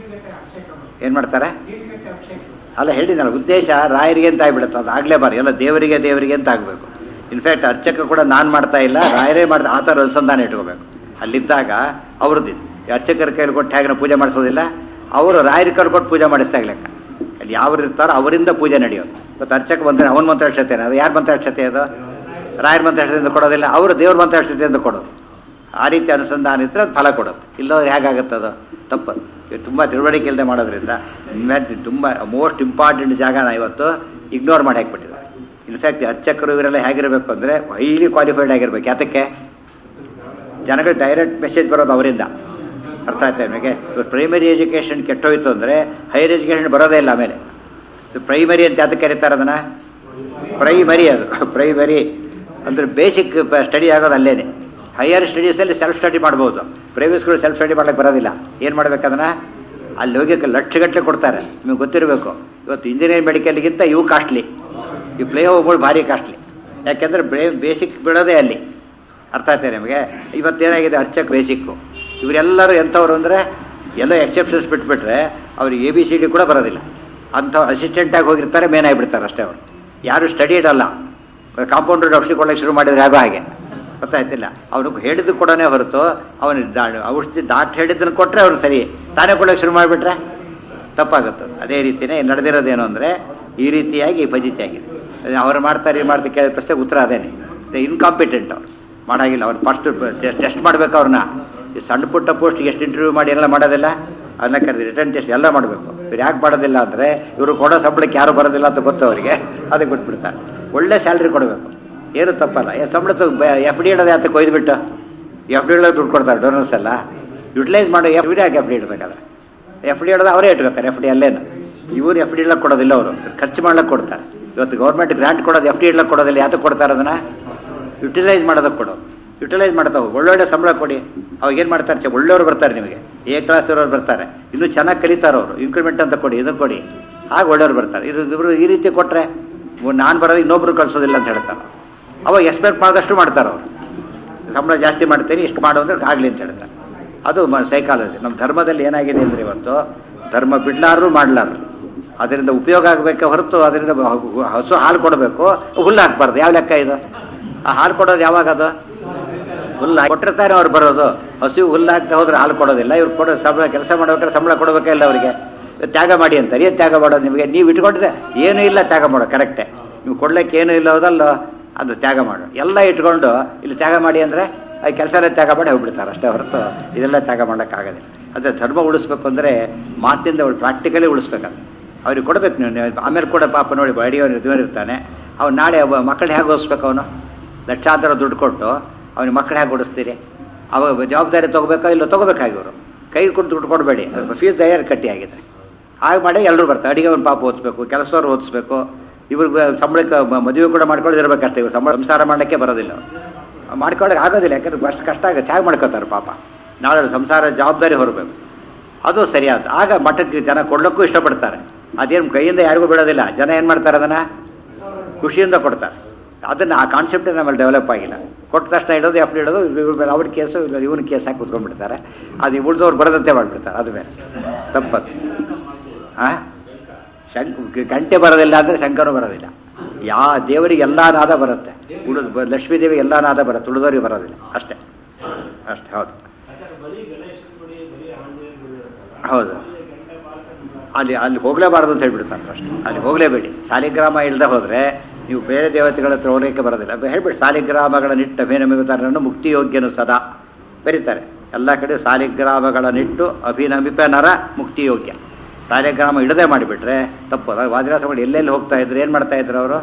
ಏನ್ ಮಾಡ್ತಾರೆ ಅಲ್ಲ ಹೇಳಿದ್ನಲ್ಲ ಉದ್ದೇಶ ರಾಯರಿಗೆ ಅಂತ ಆಗ್ಬಿಡುತ್ತೆ ಅದು ಆಗ್ಲೇಬಾರ್ದು ಎಲ್ಲ ದೇವರಿಗೆ ದೇವರಿಗೆ ಅಂತ ಆಗಬೇಕು ಇನ್ಫ್ಯಾಕ್ಟ್ ಅರ್ಚಕ ಕೂಡ ನಾನು ಮಾಡ್ತಾ ಇಲ್ಲ ರಾಯರೇ ಮಾಡ್ತಾ ಆ ಥರ ಅನುಸಂಧಾನ ಇಟ್ಕೋಬೇಕು ಅಲ್ಲಿದ್ದಾಗ ಅವ್ರದ್ದು ಅರ್ಚಕರ ಕೈಲಿ ಕೊಟ್ಟು ಹೇಗೆ ಪೂಜೆ ಮಾಡಿಸೋದಿಲ್ಲ ಅವರು ರಾಯರ ಕೈಲಿ ಕೊಟ್ಟು ಪೂಜೆ ಮಾಡಿಸ್ದಾಗ ಲೆಕ್ಕ ಅಲ್ಲಿ ಯಾವ್ರು ಇರ್ತಾರೋ ಅವರಿಂದ ಪೂಜೆ ನಡೆಯೋದು ಇವತ್ತು ಅರ್ಚಕ ಬಂದರೆ ಅವನ ಮಂತ್ರಾಕ್ಷತೆ ಅದು ಯಾರ ಮಂತ್ರಾಕ್ಷತೆ ಅದು ರಾಯರ ಮಂತ್ರಾಕ್ಷತೆಯಿಂದ ಕೊಡೋದಿಲ್ಲ ಅವರು ದೇವ್ರ ಮಂತ್ರಾಕ್ಷತೆಯಿಂದ ಕೊಡೋದು ಆ ರೀತಿ ಅನುಸಂಧಾನ ಇದ್ರೆ ಅದು ಫಲ ಕೊಡುತ್ತೆ ಇಲ್ಲದ್ರೆ ಹೇಗಾಗುತ್ತೆ ಅದು ತಪ್ಪದು ಇವು ತುಂಬ ತಿಳುವಳಿಕೆ ಇಲ್ಲದೆ ಮಾಡೋದ್ರಿಂದ ಇನ್ಫ್ಯಾಕ್ಟ್ ತುಂಬ ಮೋಸ್ಟ್ ಇಂಪಾರ್ಟೆಂಟ್ ಜಾಗನ ಇವತ್ತು ಇಗ್ನೋರ್ ಮಾಡಿ ಹಾಕ್ಬಿಟ್ಟಿದ್ದಾರೆ ಇನ್ಫ್ಯಾಕ್ಟ್ ಅರ್ಚಕರು ಇವರೆಲ್ಲ ಹೇಗಿರಬೇಕು ಅಂದರೆ ಹೈಲಿ ಕ್ವಾಲಿಫೈಡ್ ಆಗಿರ್ಬೇಕು ಯಾತಕ್ಕೆ ಜನಗಳು ಡೈರೆಕ್ಟ್ ಮೆಸೇಜ್ ಬರೋದು ಅವರಿಂದ ಅರ್ಥ ಆಯ್ತಾ ನಿಮಗೆ ಇವತ್ತು ಪ್ರೈಮರಿ ಎಜುಕೇಷನ್ ಕೆಟ್ಟೋಯ್ತು ಅಂದರೆ ಹೈಯರ್ ಎಜುಕೇಷನ್ ಬರೋದೇ ಇಲ್ಲ ಆಮೇಲೆ ಸೊ ಪ್ರೈಮರಿ ಅಂತ ಯಾತಕ್ಕೆ ಕರೀತಾರೆ ಅದನ್ನು ಪ್ರೈಮರಿ ಅದು ಪ್ರೈಮರಿ ಅಂದರೆ ಬೇಸಿಕ್ ಸ್ಟಡಿ ಆಗೋದು ಅಲ್ಲೇನೆ ಹೈಯರ್ ಸ್ಟಡೀಸಲ್ಲಿ ಸೆಲ್ಫ್ ಸ್ಟಡಿ ಮಾಡ್ಬೋದು ಪ್ರೈವೇಟ್ ಸ್ಕೂಲ್ ಸೆಲ್ಫ್ ಸ್ಟಡಿ ಮಾಡ್ಲಿಕ್ಕೆ ಬರೋದಿಲ್ಲ ಏನು ಮಾಡ್ಬೇಕದನ್ನ ಅಲ್ಲಿ ಹೋಗಿ ಲಕ್ಷಗಟ್ಟಲೆ ಕೊಡ್ತಾರೆ ನಿಮಗೆ ಗೊತ್ತಿರಬೇಕು ಇವತ್ತು ಇಂಜಿನಿಯರಿಂಗ್ ಮೆಡಿಕಲ್ಗಿಂತ ಇವು ಕಾಸ್ಟ್ಲಿ ಈ ಪ್ಲೇ ಹೋಗ್ಬೋದು ಭಾರಿ ಕಾಸ್ಟ್ಲಿ ಯಾಕೆಂದರೆ ಬ್ರೇ ಬೇಸಿಕ್ ಬಿಡೋದೇ ಅಲ್ಲಿ ಅರ್ಥ ಆಯ್ತಾ ನಿಮಗೆ ಇವತ್ತೇನಾಗಿದೆ ಅರ್ಚಕ್ ಬೇಸಿಕ್ಕು ಇವರೆಲ್ಲರೂ ಎಂಥವ್ರು ಅಂದರೆ ಎಲ್ಲೋ ಎಕ್ಸೆಪ್ಷನ್ಸ್ ಬಿಟ್ಬಿಟ್ರೆ ಅವ್ರಿಗೆ ಎ ಬಿ ಸಿ ಡಿ ಕೂಡ ಬರೋದಿಲ್ಲ ಅಂಥ ಅಸಿಸ್ಟೆಂಟಾಗಿ ಹೋಗಿರ್ತಾರೆ ಮೇನ್ ಆಗಿಬಿಡ್ತಾರೆ ಅಷ್ಟೇ ಅವರು ಯಾರು ಸ್ಟಡಿ ಇಡಲ್ಲ ಕಾಂಪೌಂಡರ್ ಔಷಧಿ ಕೊಡೋಕ್ಕೆ ಶುರು ಮಾಡಿದ್ರೆ ಆಗೋ ಹಾಗೆ ಗೊತ್ತಾಯ್ತಿಲ್ಲ ಅವನು ಹೇಳಿದ್ದು ಕೊಡೋನೇ ಹೊರತು ಅವನು ಔಷಧಿ ಡಾಕ್ಟರ್ ಹೇಳಿದ್ದನ್ನು ಕೊಟ್ಟರೆ ಅವ್ನು ಸರಿ ತಾನೇ ಕೊಡೋಕ್ಕೆ ಶುರು ಮಾಡಿಬಿಟ್ರೆ ತಪ್ಪಾಗುತ್ತೆ ಅದೇ ರೀತಿಯೇ ನಡೆದಿರೋದೇನು ಅಂದರೆ ಈ ರೀತಿಯಾಗಿ ಫಜಿತಿ ಆಗಿದೆ ಅವ್ರು ಮಾಡ್ತಾರೆ ಇದು ಮಾಡ್ತಾರೆ ಕೇಳಿದ ಪ್ರಶ್ನೆ ಉತ್ತರ ಅದೇನೆ ಇನ್ಕಾಂಪಿಟೆಂಟ್ ಅವ್ರು ಮಾಡಾಗಿಲ್ಲ ಅವ್ರು ಫಸ್ಟ್ ಟೆಸ್ಟ್ ಮಾಡ್ಬೇಕು ಅವ್ರನ್ನ ಈ ಸಣ್ಣ ಪುಟ್ಟ ಪೋಸ್ಟ್ ಎಷ್ಟು ಇಂಟರ್ವ್ಯೂ ಮಾಡಿ ಎಲ್ಲ ಮಾಡೋದಿಲ್ಲ ಅದನ್ನ ಕರೆದು ರಿಟರ್ನ್ ಟೆಸ್ಟ್ ಎಲ್ಲ ಮಾಡಬೇಕು ಇವ್ರು ಯಾಕೆ ಮಾಡೋದಿಲ್ಲ ಅಂದರೆ ಇವರು ಕೊಡೋ ಸಂಬಳಕ್ಕೆ ಯಾರು ಬರೋದಿಲ್ಲ ಅಂತ ಗೊತ್ತು ಅವರಿಗೆ ಅದಕ್ಕೆ ಬಿಟ್ಬಿಡ್ತಾರೆ ಒಳ್ಳೆ ಸ್ಯಾಲ್ರಿ ಕೊಡಬೇಕು ಏನು ತಪ್ಪಲ್ಲ ಏ ಸಂಬಳ ಎಫ್ ಡಿ ಇಡೋದು ಯಾತಕ್ಕೆ ಕೊಯ್ದುಬಿಟ್ಟು ಎಫ್ ಡಿ ಇಡೋದು ದುಡ್ಡು ಕೊಡ್ತಾರೆ ಡೋನರ್ಸ್ ಎಲ್ಲ ಯುಟಿಲೈಸ್ ಮಾಡೋ ಎಫ್ ಡಿ ಯಾಕೆ ಎಫ್ ಡಿ ಇಡಬೇಕಾದ್ರೆ ಎಫ್ ಡಿ ಇಡೋದು ಅವರೇ ಇಟ್ಕೋತಾರೆ ಎಫ್ ಡಿ ಅಲ್ಲೇನು ಇವ್ರು ಎಫ್ ಡಿ ಇಡ್ಲಕ್ಕೆ ಕೊಡೋದಿಲ್ಲ ಅವರು ಖರ್ಚು ಮಾಡ್ಲಿಕ್ಕೆ ಕೊಡ್ತಾರೆ ಇವತ್ತು ಗೌರ್ಮೆಂಟ್ ಗ್ರಾಂಟ್ ಕೊಡೋದು ಎಫ್ ಡಿ ಇಡ್ಲಕ್ಕೆ ಕೊಡೋದಿಲ್ಲ ಯಾತಕ್ಕೆ ಕೊಡ್ತಾರೆ ಅದನ್ನು ಯುಟಿಲೈಸ್ ಮಾಡೋದಕ್ಕೆ ಕೊಡೋದು ಯುಟಿಲೈಸ್ ಮಾಡ್ತಾವೆ ಒಳ್ಳೊಳ್ಳೆ ಸಂಬಳ ಕೊಡಿ ಅವಾಗ ಏನು ಮಾಡ್ತಾರೆ ಚೆ- ಒಳ್ಳೆಯವರು ಬರ್ತಾರೆ ನಿಮಗೆ ಎ ಕ್ಲಾಸ್ ಇರೋರು ಬರ್ತಾರೆ ಇನ್ನೂ ಚೆನ್ನಾಗಿ ಕಲಿತಾರೆ ಅವರು ಇನ್ಕ್ರಿಮೆಂಟ್ ಅಂತ ಕೊಡಿ ಇದನ್ನು ಕೊಡಿ ಆಗ ಒಳ್ಳೆಯವರು ಬರ್ತಾರೆ ಇದು ಇವರು ಈ ರೀತಿ ಕೊಟ್ಟರೆ ನಾನು ಬರೋದು ಇನ್ನೊಬ್ರು ಕಳಿಸೋದಿಲ್ಲ ಅಂತ ಹೇಳ್ತಾರೆ ಅವಾಗ ಎಕ್ಸ್ಪೆಕ್ಟ್ ಮಾಡಿದಷ್ಟು ಮಾಡ್ತಾರೆ ಅವರು ಸಂಬಳ ಜಾಸ್ತಿ ಮಾಡ್ತೀನಿ ಇಷ್ಟು ಮಾಡು ಅಂದ್ರೆ ಆಗಲಿ ಅಂತ ಹೇಳ್ತಾರೆ ಅದು ಸೈಕಾಲಜಿ ನಮ್ಮ ಧರ್ಮದಲ್ಲಿ ಏನಾಗಿದೆ ಅಂದರೆ ಇವತ್ತು ಧರ್ಮ ಬಿಡ್ಲಾರು ಮಾಡ್ಲಾರು ಅದರಿಂದ ಉಪಯೋಗ ಆಗಬೇಕೆ ಹೊರತು ಅದರಿಂದ ಹು- ಹಸು ಹಾಲು ಕೊಡಬೇಕು ಹುಲ್ಲು ಹಾಕ್ಬಾರ್ದು ಯಾವ ಲೆಕ್ಕ ಇದು ಆ ಹಾಲು ಕೊಡೋದು ಯಾವಾಗ ಅದು ಹುಲ್ಲು ಕೊಟ್ಟಿರ್ತಾರೆ ಅವ್ರು ಬರೋದು ಹಸು ಹುಲ್ಲು ಹಾಕ್ತಾ ಹೋದ್ರೆ ಹಾಲು ಕೊಡೋದಿಲ್ಲ ಇವ್ರು ಕೊಡೋ ಸಂಬಳ ಕೆಲಸ ಮಾಡ್ಬೇಕಾದ್ರೆ ಸಂಬಳ ಕೊಡಬೇಕೇ ಇಲ್ಲ ಅವರಿಗೆ ತ್ಯಾಗ ಮಾಡಿ ಅಂತಾರೆ ಏನು ತ್ಯಾಗ ಮಾಡೋದು ನಿಮಗೆ ನೀವು ಇಟ್ಕೊಂಡಿದ್ದೆ ಏನೂ ಇಲ್ಲ ತ್ಯಾಗ ಮಾಡೋ ಕರೆಕ್ಟೇ ನೀವು ಕೊಡ್ಲಿಕ್ಕೆ ಏನೂ ಇಲ್ಲ ಹೋದಲ್ಲ ಅದು ತ್ಯಾಗ ಮಾಡು ಎಲ್ಲ ಇಟ್ಕೊಂಡು ಇಲ್ಲಿ ತ್ಯಾಗ ಮಾಡಿ ಅಂದರೆ ಅದು ಕೆಲಸನೇ ತ್ಯಾಗ ಮಾಡಿ ಹೋಗ್ಬಿಡ್ತಾರೆ ಅಷ್ಟೇ ಹೊರತು ಇದೆಲ್ಲ ತ್ಯಾಗ ಮಾಡೋಕ್ಕಾಗೋದಿಲ್ಲ ಅದೇ ಧರ್ಮ ಉಳಿಸ್ಬೇಕು ಅಂದರೆ ಮಾತಿಂದ ಅವಳು ಪ್ರಾಕ್ಟಿಕಲಿ ಉಳಿಸ್ಬೇಕಂತ ಅವ್ರಿಗೆ ಕೊಡ್ಬೇಕು ನೀವು ನೀವು ಆಮೇಲೆ ಕೂಡ ಪಾಪ ನೋಡಿ ಬಡಿಯವನು ಇದುವರೆ ಇರ್ತಾನೆ ಅವ್ನು ನಾಳೆ ಒಬ್ಬ ಮಕ್ಕಳು ಹೇಗೆ ಓದಿಸ್ಬೇಕು ಅವನು ಲಕ್ಷಾಂತರ ದುಡ್ಡು ಕೊಟ್ಟು ಅವನಿಗೆ ಮಕ್ಕಳು ಹೇಗೆ ಓಡಿಸ್ತೀರಿ ಅವಾಗ ಜವಾಬ್ದಾರಿ ತೊಗೋಬೇಕಾ ಇಲ್ಲ ತೊಗೋಬೇಕಾಗಿ ಇವರು ಕೈ ಕೊಟ್ಟು ದುಡ್ಡು ಕೊಡಬೇಡಿ ಫೀಸ್ ದಯರ್ ಕಟ್ಟಿ ಆಗಿದೆ ಹಾಗೆ ಮಾಡಿ ಎಲ್ಲರೂ ಬರ್ತಾರೆ ಅಡಿಗೆ ಒಂದು ಪಾಪ ಓದಿಸ್ಬೇಕು ಕೆಲಸದವ್ರು ಓದಿಸ್ಬೇಕು ಇವ್ರಿಗೆ ಸಂಬಳಕ್ಕೆ ಮ- ಮದುವೆ ಕೂಡ ಮಾಡ್ಕೊಂಡು ಇರ್ಬೇಕಷ್ಟೇ ಇವ್ರು ಸಂಬಳ ಸಂಸಾರ ಮಾಡಲಿಕ್ಕೆ ಬರೋದಿಲ್ಲ ಮಾಡ್ಕೊಳ್ಳೋಕೆ ಆಗೋದಿಲ್ಲ ಯಾಕಂದ್ರೆ ಅಷ್ಟು ಕಷ್ಟ ಆಗುತ್ತೆ ಹೇಗೆ ಮಾಡ್ಕೋತಾರೆ ಪಾಪ ನಾಳೆ ಸಂಸಾರ ಜವಾಬ್ದಾರಿ ಹೊರಬೇಕು ಅದು ಸರಿಯಾದ ಆಗ ಮಠಕ್ಕೆ ಜನ ಕೊಡ್ಲಿಕ್ಕೂ ಇಷ್ಟಪಡ್ತಾರೆ ಅದೇನು ಕೈಯಿಂದ ಯಾರಿಗೂ ಬಿಡೋದಿಲ್ಲ ಜನ ಏನು ಮಾಡ್ತಾರೆ ಅದನ್ನು ಖುಷಿಯಿಂದ ಕೊಡ್ತಾರೆ ಅದನ್ನು ಆ ಕಾನ್ಸೆಪ್ಟ್ ನಮ್ಮಲ್ಲಿ ಡೆವಲಪ್ ಆಗಿಲ್ಲ ಕೊಟ್ಟ ತಕ್ಷಣ ಇಡೋದು ಎಫ್ ಇಡೋದು ಇವ್ರ ಮೇಲೆ ಅವ್ರ ಕೇಸು ಇವನ ಕೇಸ್ ಹಾಕಿ ಕುತ್ಕೊಂಡ್ಬಿಡ್ತಾರೆ ಅದು ಉಳಿದವ್ರು ಬರದಂತೆ ಮಾಡಿಬಿಡ್ತಾರೆ ಅದು ಮೇಲೆ ತಪ್ಪದು ಹಾಂ ಶಂಕ್ ಗಂಟೆ ಬರೋದಿಲ್ಲ ಅಂದರೆ ಶಂಕರು ಬರೋದಿಲ್ಲ ಯಾ ದೇವರಿಗೆ ಎಲ್ಲ ನಾದ ಬರುತ್ತೆ ಉಳಿದ ಲಕ್ಷ್ಮೀ ದೇವಿಗೆ ಎಲ್ಲ ನಾದ ಬರುತ್ತೆ ಉಳಿದವರಿಗೆ ಬರೋದಿಲ್ಲ ಅಷ್ಟೇ ಅಷ್ಟೇ ಹೌದು ಹೌದು ಅಲ್ಲಿ ಅಲ್ಲಿ ಹೋಗಲೇಬಾರದು ಅಂತ ಹೇಳ್ಬಿಡ್ತಾರೆ ಅಷ್ಟೇ ಅಲ್ಲಿ ಹೋಗಲೇಬೇಡಿ ಸಾಲಿಗ್ರಾಮ ಇಲ್ಲದೆ ಹೋದರೆ ನೀವು ಬೇರೆ ದೇವತೆಗಳ ಹತ್ರ ಹೋಗಲಿಕ್ಕೆ ಬರೋದಿಲ್ಲ ಬ- ಹೇಳ್ಬಿಡಿ ಸಾಲಿಗ್ರಾಮಗಳ ನಿಟ್ಟ ಅಭಿನಮಿತಾರನನ್ನು ಮುಕ್ತಿಯೋಗ್ಯನು ಸದಾ ಬರೀತಾರೆ ಎಲ್ಲ ಕಡೆ ಸಾಲಿಗ್ರಾಮಗಳ ನಿಟ್ಟು ಅಭಿನಮಿಪ ನರ ಮುಕ್ತಿಯೋಗ್ಯ ಸಾಲಿಗ್ರಾಮ ಇಡದೆ ಮಾಡಿಬಿಟ್ರೆ ತಪ್ಪು ಅದಾಗ ವಾದಿರಾಸ ಮಾಡಿ ಎಲ್ಲೆಲ್ಲಿ ಹೋಗ್ತಾ ಇದ್ರು ಏನು ಮಾಡ್ತಾ ಇದ್ರು ಅವರು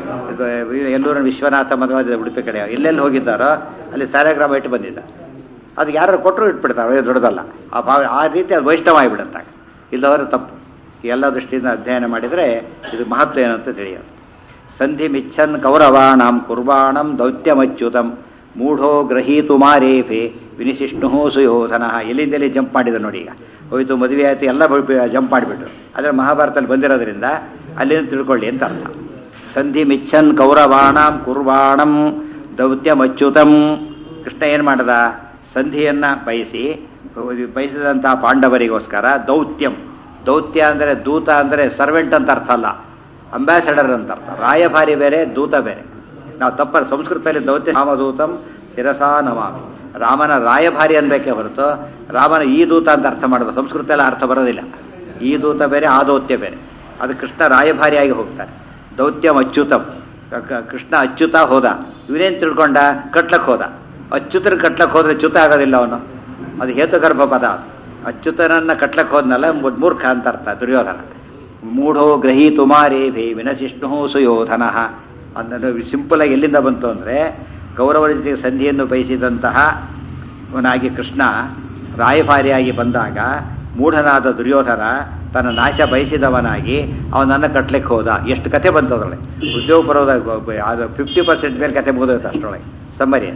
ಎಲ್ಲೂರಿನ ವಿಶ್ವನಾಥ ಮಧ್ವಾದ ಉಡುಪಿ ಕಡೆ ಎಲ್ಲೆಲ್ಲಿ ಹೋಗಿದ್ದಾರೋ ಅಲ್ಲಿ ಸಾಲಿಗ್ರಾಮ ಇಟ್ಟು ಬಂದಿದ್ದ ಅದಕ್ಕೆ ಯಾರು ಕೊಟ್ಟರು ಇಟ್ಬಿಡ್ತಾರೆ ಅದೇ ದೊಡ್ಡದಲ್ಲ ಆ ಭಾವ ಆ ರೀತಿ ಅದು ವೈಷ್ಣವ ಆಗಿಬಿಡುತ್ತೆ ಇಲ್ಲವರೆ ತಪ್ಪು ಎಲ್ಲ ದೃಷ್ಟಿಯಿಂದ ಅಧ್ಯಯನ ಮಾಡಿದರೆ ಇದು ಮಹತ್ವ ಏನಂತ ತಿಳಿಯೋದು ಸಂಧಿ ಮಿಚ್ಛನ್ ಕೌರವಾಣಂ ಕುರ್ಬಾಣಂ ದೌತ್ಯಮಚ್ಯುತಂ ಮೂಢೋ ಗ್ರಹೀತು ಮಾರೇಫೆ ವಿನಿಶಿಷ್ಣು ಸುಯೋಧನ ಎಲ್ಲಿಂದೆಲ್ಲಿ ಜಂಪ್ ಮಾಡಿದ ನೋಡಿ ಈಗ ಹೋಯ್ತು ಮದುವೆ ಆಯಿತು ಎಲ್ಲ ಜಂಪ್ ಮಾಡಿಬಿಟ್ರು ಆದರೆ ಮಹಾಭಾರತದಲ್ಲಿ ಬಂದಿರೋದ್ರಿಂದ ಅಲ್ಲಿಂದ ತಿಳ್ಕೊಳ್ಳಿ ಅಂತ ಅರ್ಥ ಸಂಧಿ ಮಿಚ್ಛನ್ ಕೌರವಾಣಂ ಕುರ್ಬಾಣಂ ದೌತ್ಯಮಚ್ಯುತಂ ಕೃಷ್ಣ ಏನು ಮಾಡ್ದ ಸಂಧಿಯನ್ನು ಬಯಸಿ ಬಯಸಿದಂತಹ ಪಾಂಡವರಿಗೋಸ್ಕರ ದೌತ್ಯಂ ದೌತ್ಯ ಅಂದರೆ ದೂತ ಅಂದರೆ ಸರ್ವೆಂಟ್ ಅಂತ ಅರ್ಥ ಅಲ್ಲ ಅಂಬಾಸಡರ್ ಅಂತ ಅರ್ಥ ರಾಯಭಾರಿ ಬೇರೆ ದೂತ ಬೇರೆ ನಾವು ತಪ್ಪ ಸಂಸ್ಕೃತದಲ್ಲಿ ದೌತ್ಯ ರಾಮದೂತಂ ಶಿರಸಾ ನಮಾಮಿ ರಾಮನ ರಾಯಭಾರಿ ಅನ್ಬೇಕೇ ಹೊರತು ರಾಮನ ಈ ದೂತ ಅಂತ ಅರ್ಥ ಮಾಡಬೇಕು ಸಂಸ್ಕೃತದಲ್ಲಿ ಅರ್ಥ ಬರೋದಿಲ್ಲ ಈ ದೂತ ಬೇರೆ ಆ ದೌತ್ಯ ಬೇರೆ ಅದು ಕೃಷ್ಣ ರಾಯಭಾರಿಯಾಗಿ ಹೋಗ್ತಾರೆ ದೌತ್ಯಂ ಅಚ್ಯುತಂ ಕ- ಕ- ಕೃಷ್ಣ ಅಚ್ಯುತ ಹೋದ ಇವನೇನು ತಿಳ್ಕೊಂಡ ಕಟ್ಲಕ್ಕೆ ಹೋದ ಅಚ್ಯುತರ ಕಟ್ಲಕ್ಕೆ ಹೋದ್ರೆ ಚ್ಯುತ ಆಗೋದಿಲ್ಲ ಅವನು ಅದು ಹೇತುಗರ್ಭ ಪದ ಅದು. ಅಚ್ಯುತನನ್ನ ಕಟ್ಲಕ್ಕೆ ಹೋದ್ನಲ್ಲ ಮು- ಮೂರ್ಖ ಅಂತ ಅರ್ಥ ದುರ್ಯೋಧನ ಮೂಢೋ ಗ್ರಹೀತು ಮಾರೇಭಿ ವಿನಶಿಷ್ಣು ಸುಯೋಧನ ಅದನ್ನು ಸಿಂಪಲ್ ಆಗಿ ಎಲ್ಲಿಂದ ಬಂತು ಅಂದರೆ ಕೌರವರ ಜೊತೆಗೆ ಸಂಧಿಯನ್ನು ಬಯಸಿದಂತಹ ಅವನಾಗಿ ಕೃಷ್ಣ ರಾಯಭಾರಿಯಾಗಿ ಬಂದಾಗ ಮೂಢನಾದ ದುರ್ಯೋಧನ ತನ್ನ ನಾಶ ಬಯಸಿದವನಾಗಿ ಅವನನ್ನು ಕಟ್ಲಿಕ್ಕೆ ಹೋದ ಎಷ್ಟು ಕತೆ ಬಂತು ಅದರೊಳಗೆ ಉದ್ಯೋಗ ಬರೋದಾಗ ಅದು ಫಿಫ್ಟಿ ಪರ್ಸೆಂಟ್ ಮೇಲೆ ಕತೆ ಮುಗಿದೋಯ್ತು ಅಷ್ಟರೊಳಗೆ ಸಮ್ಮರಿ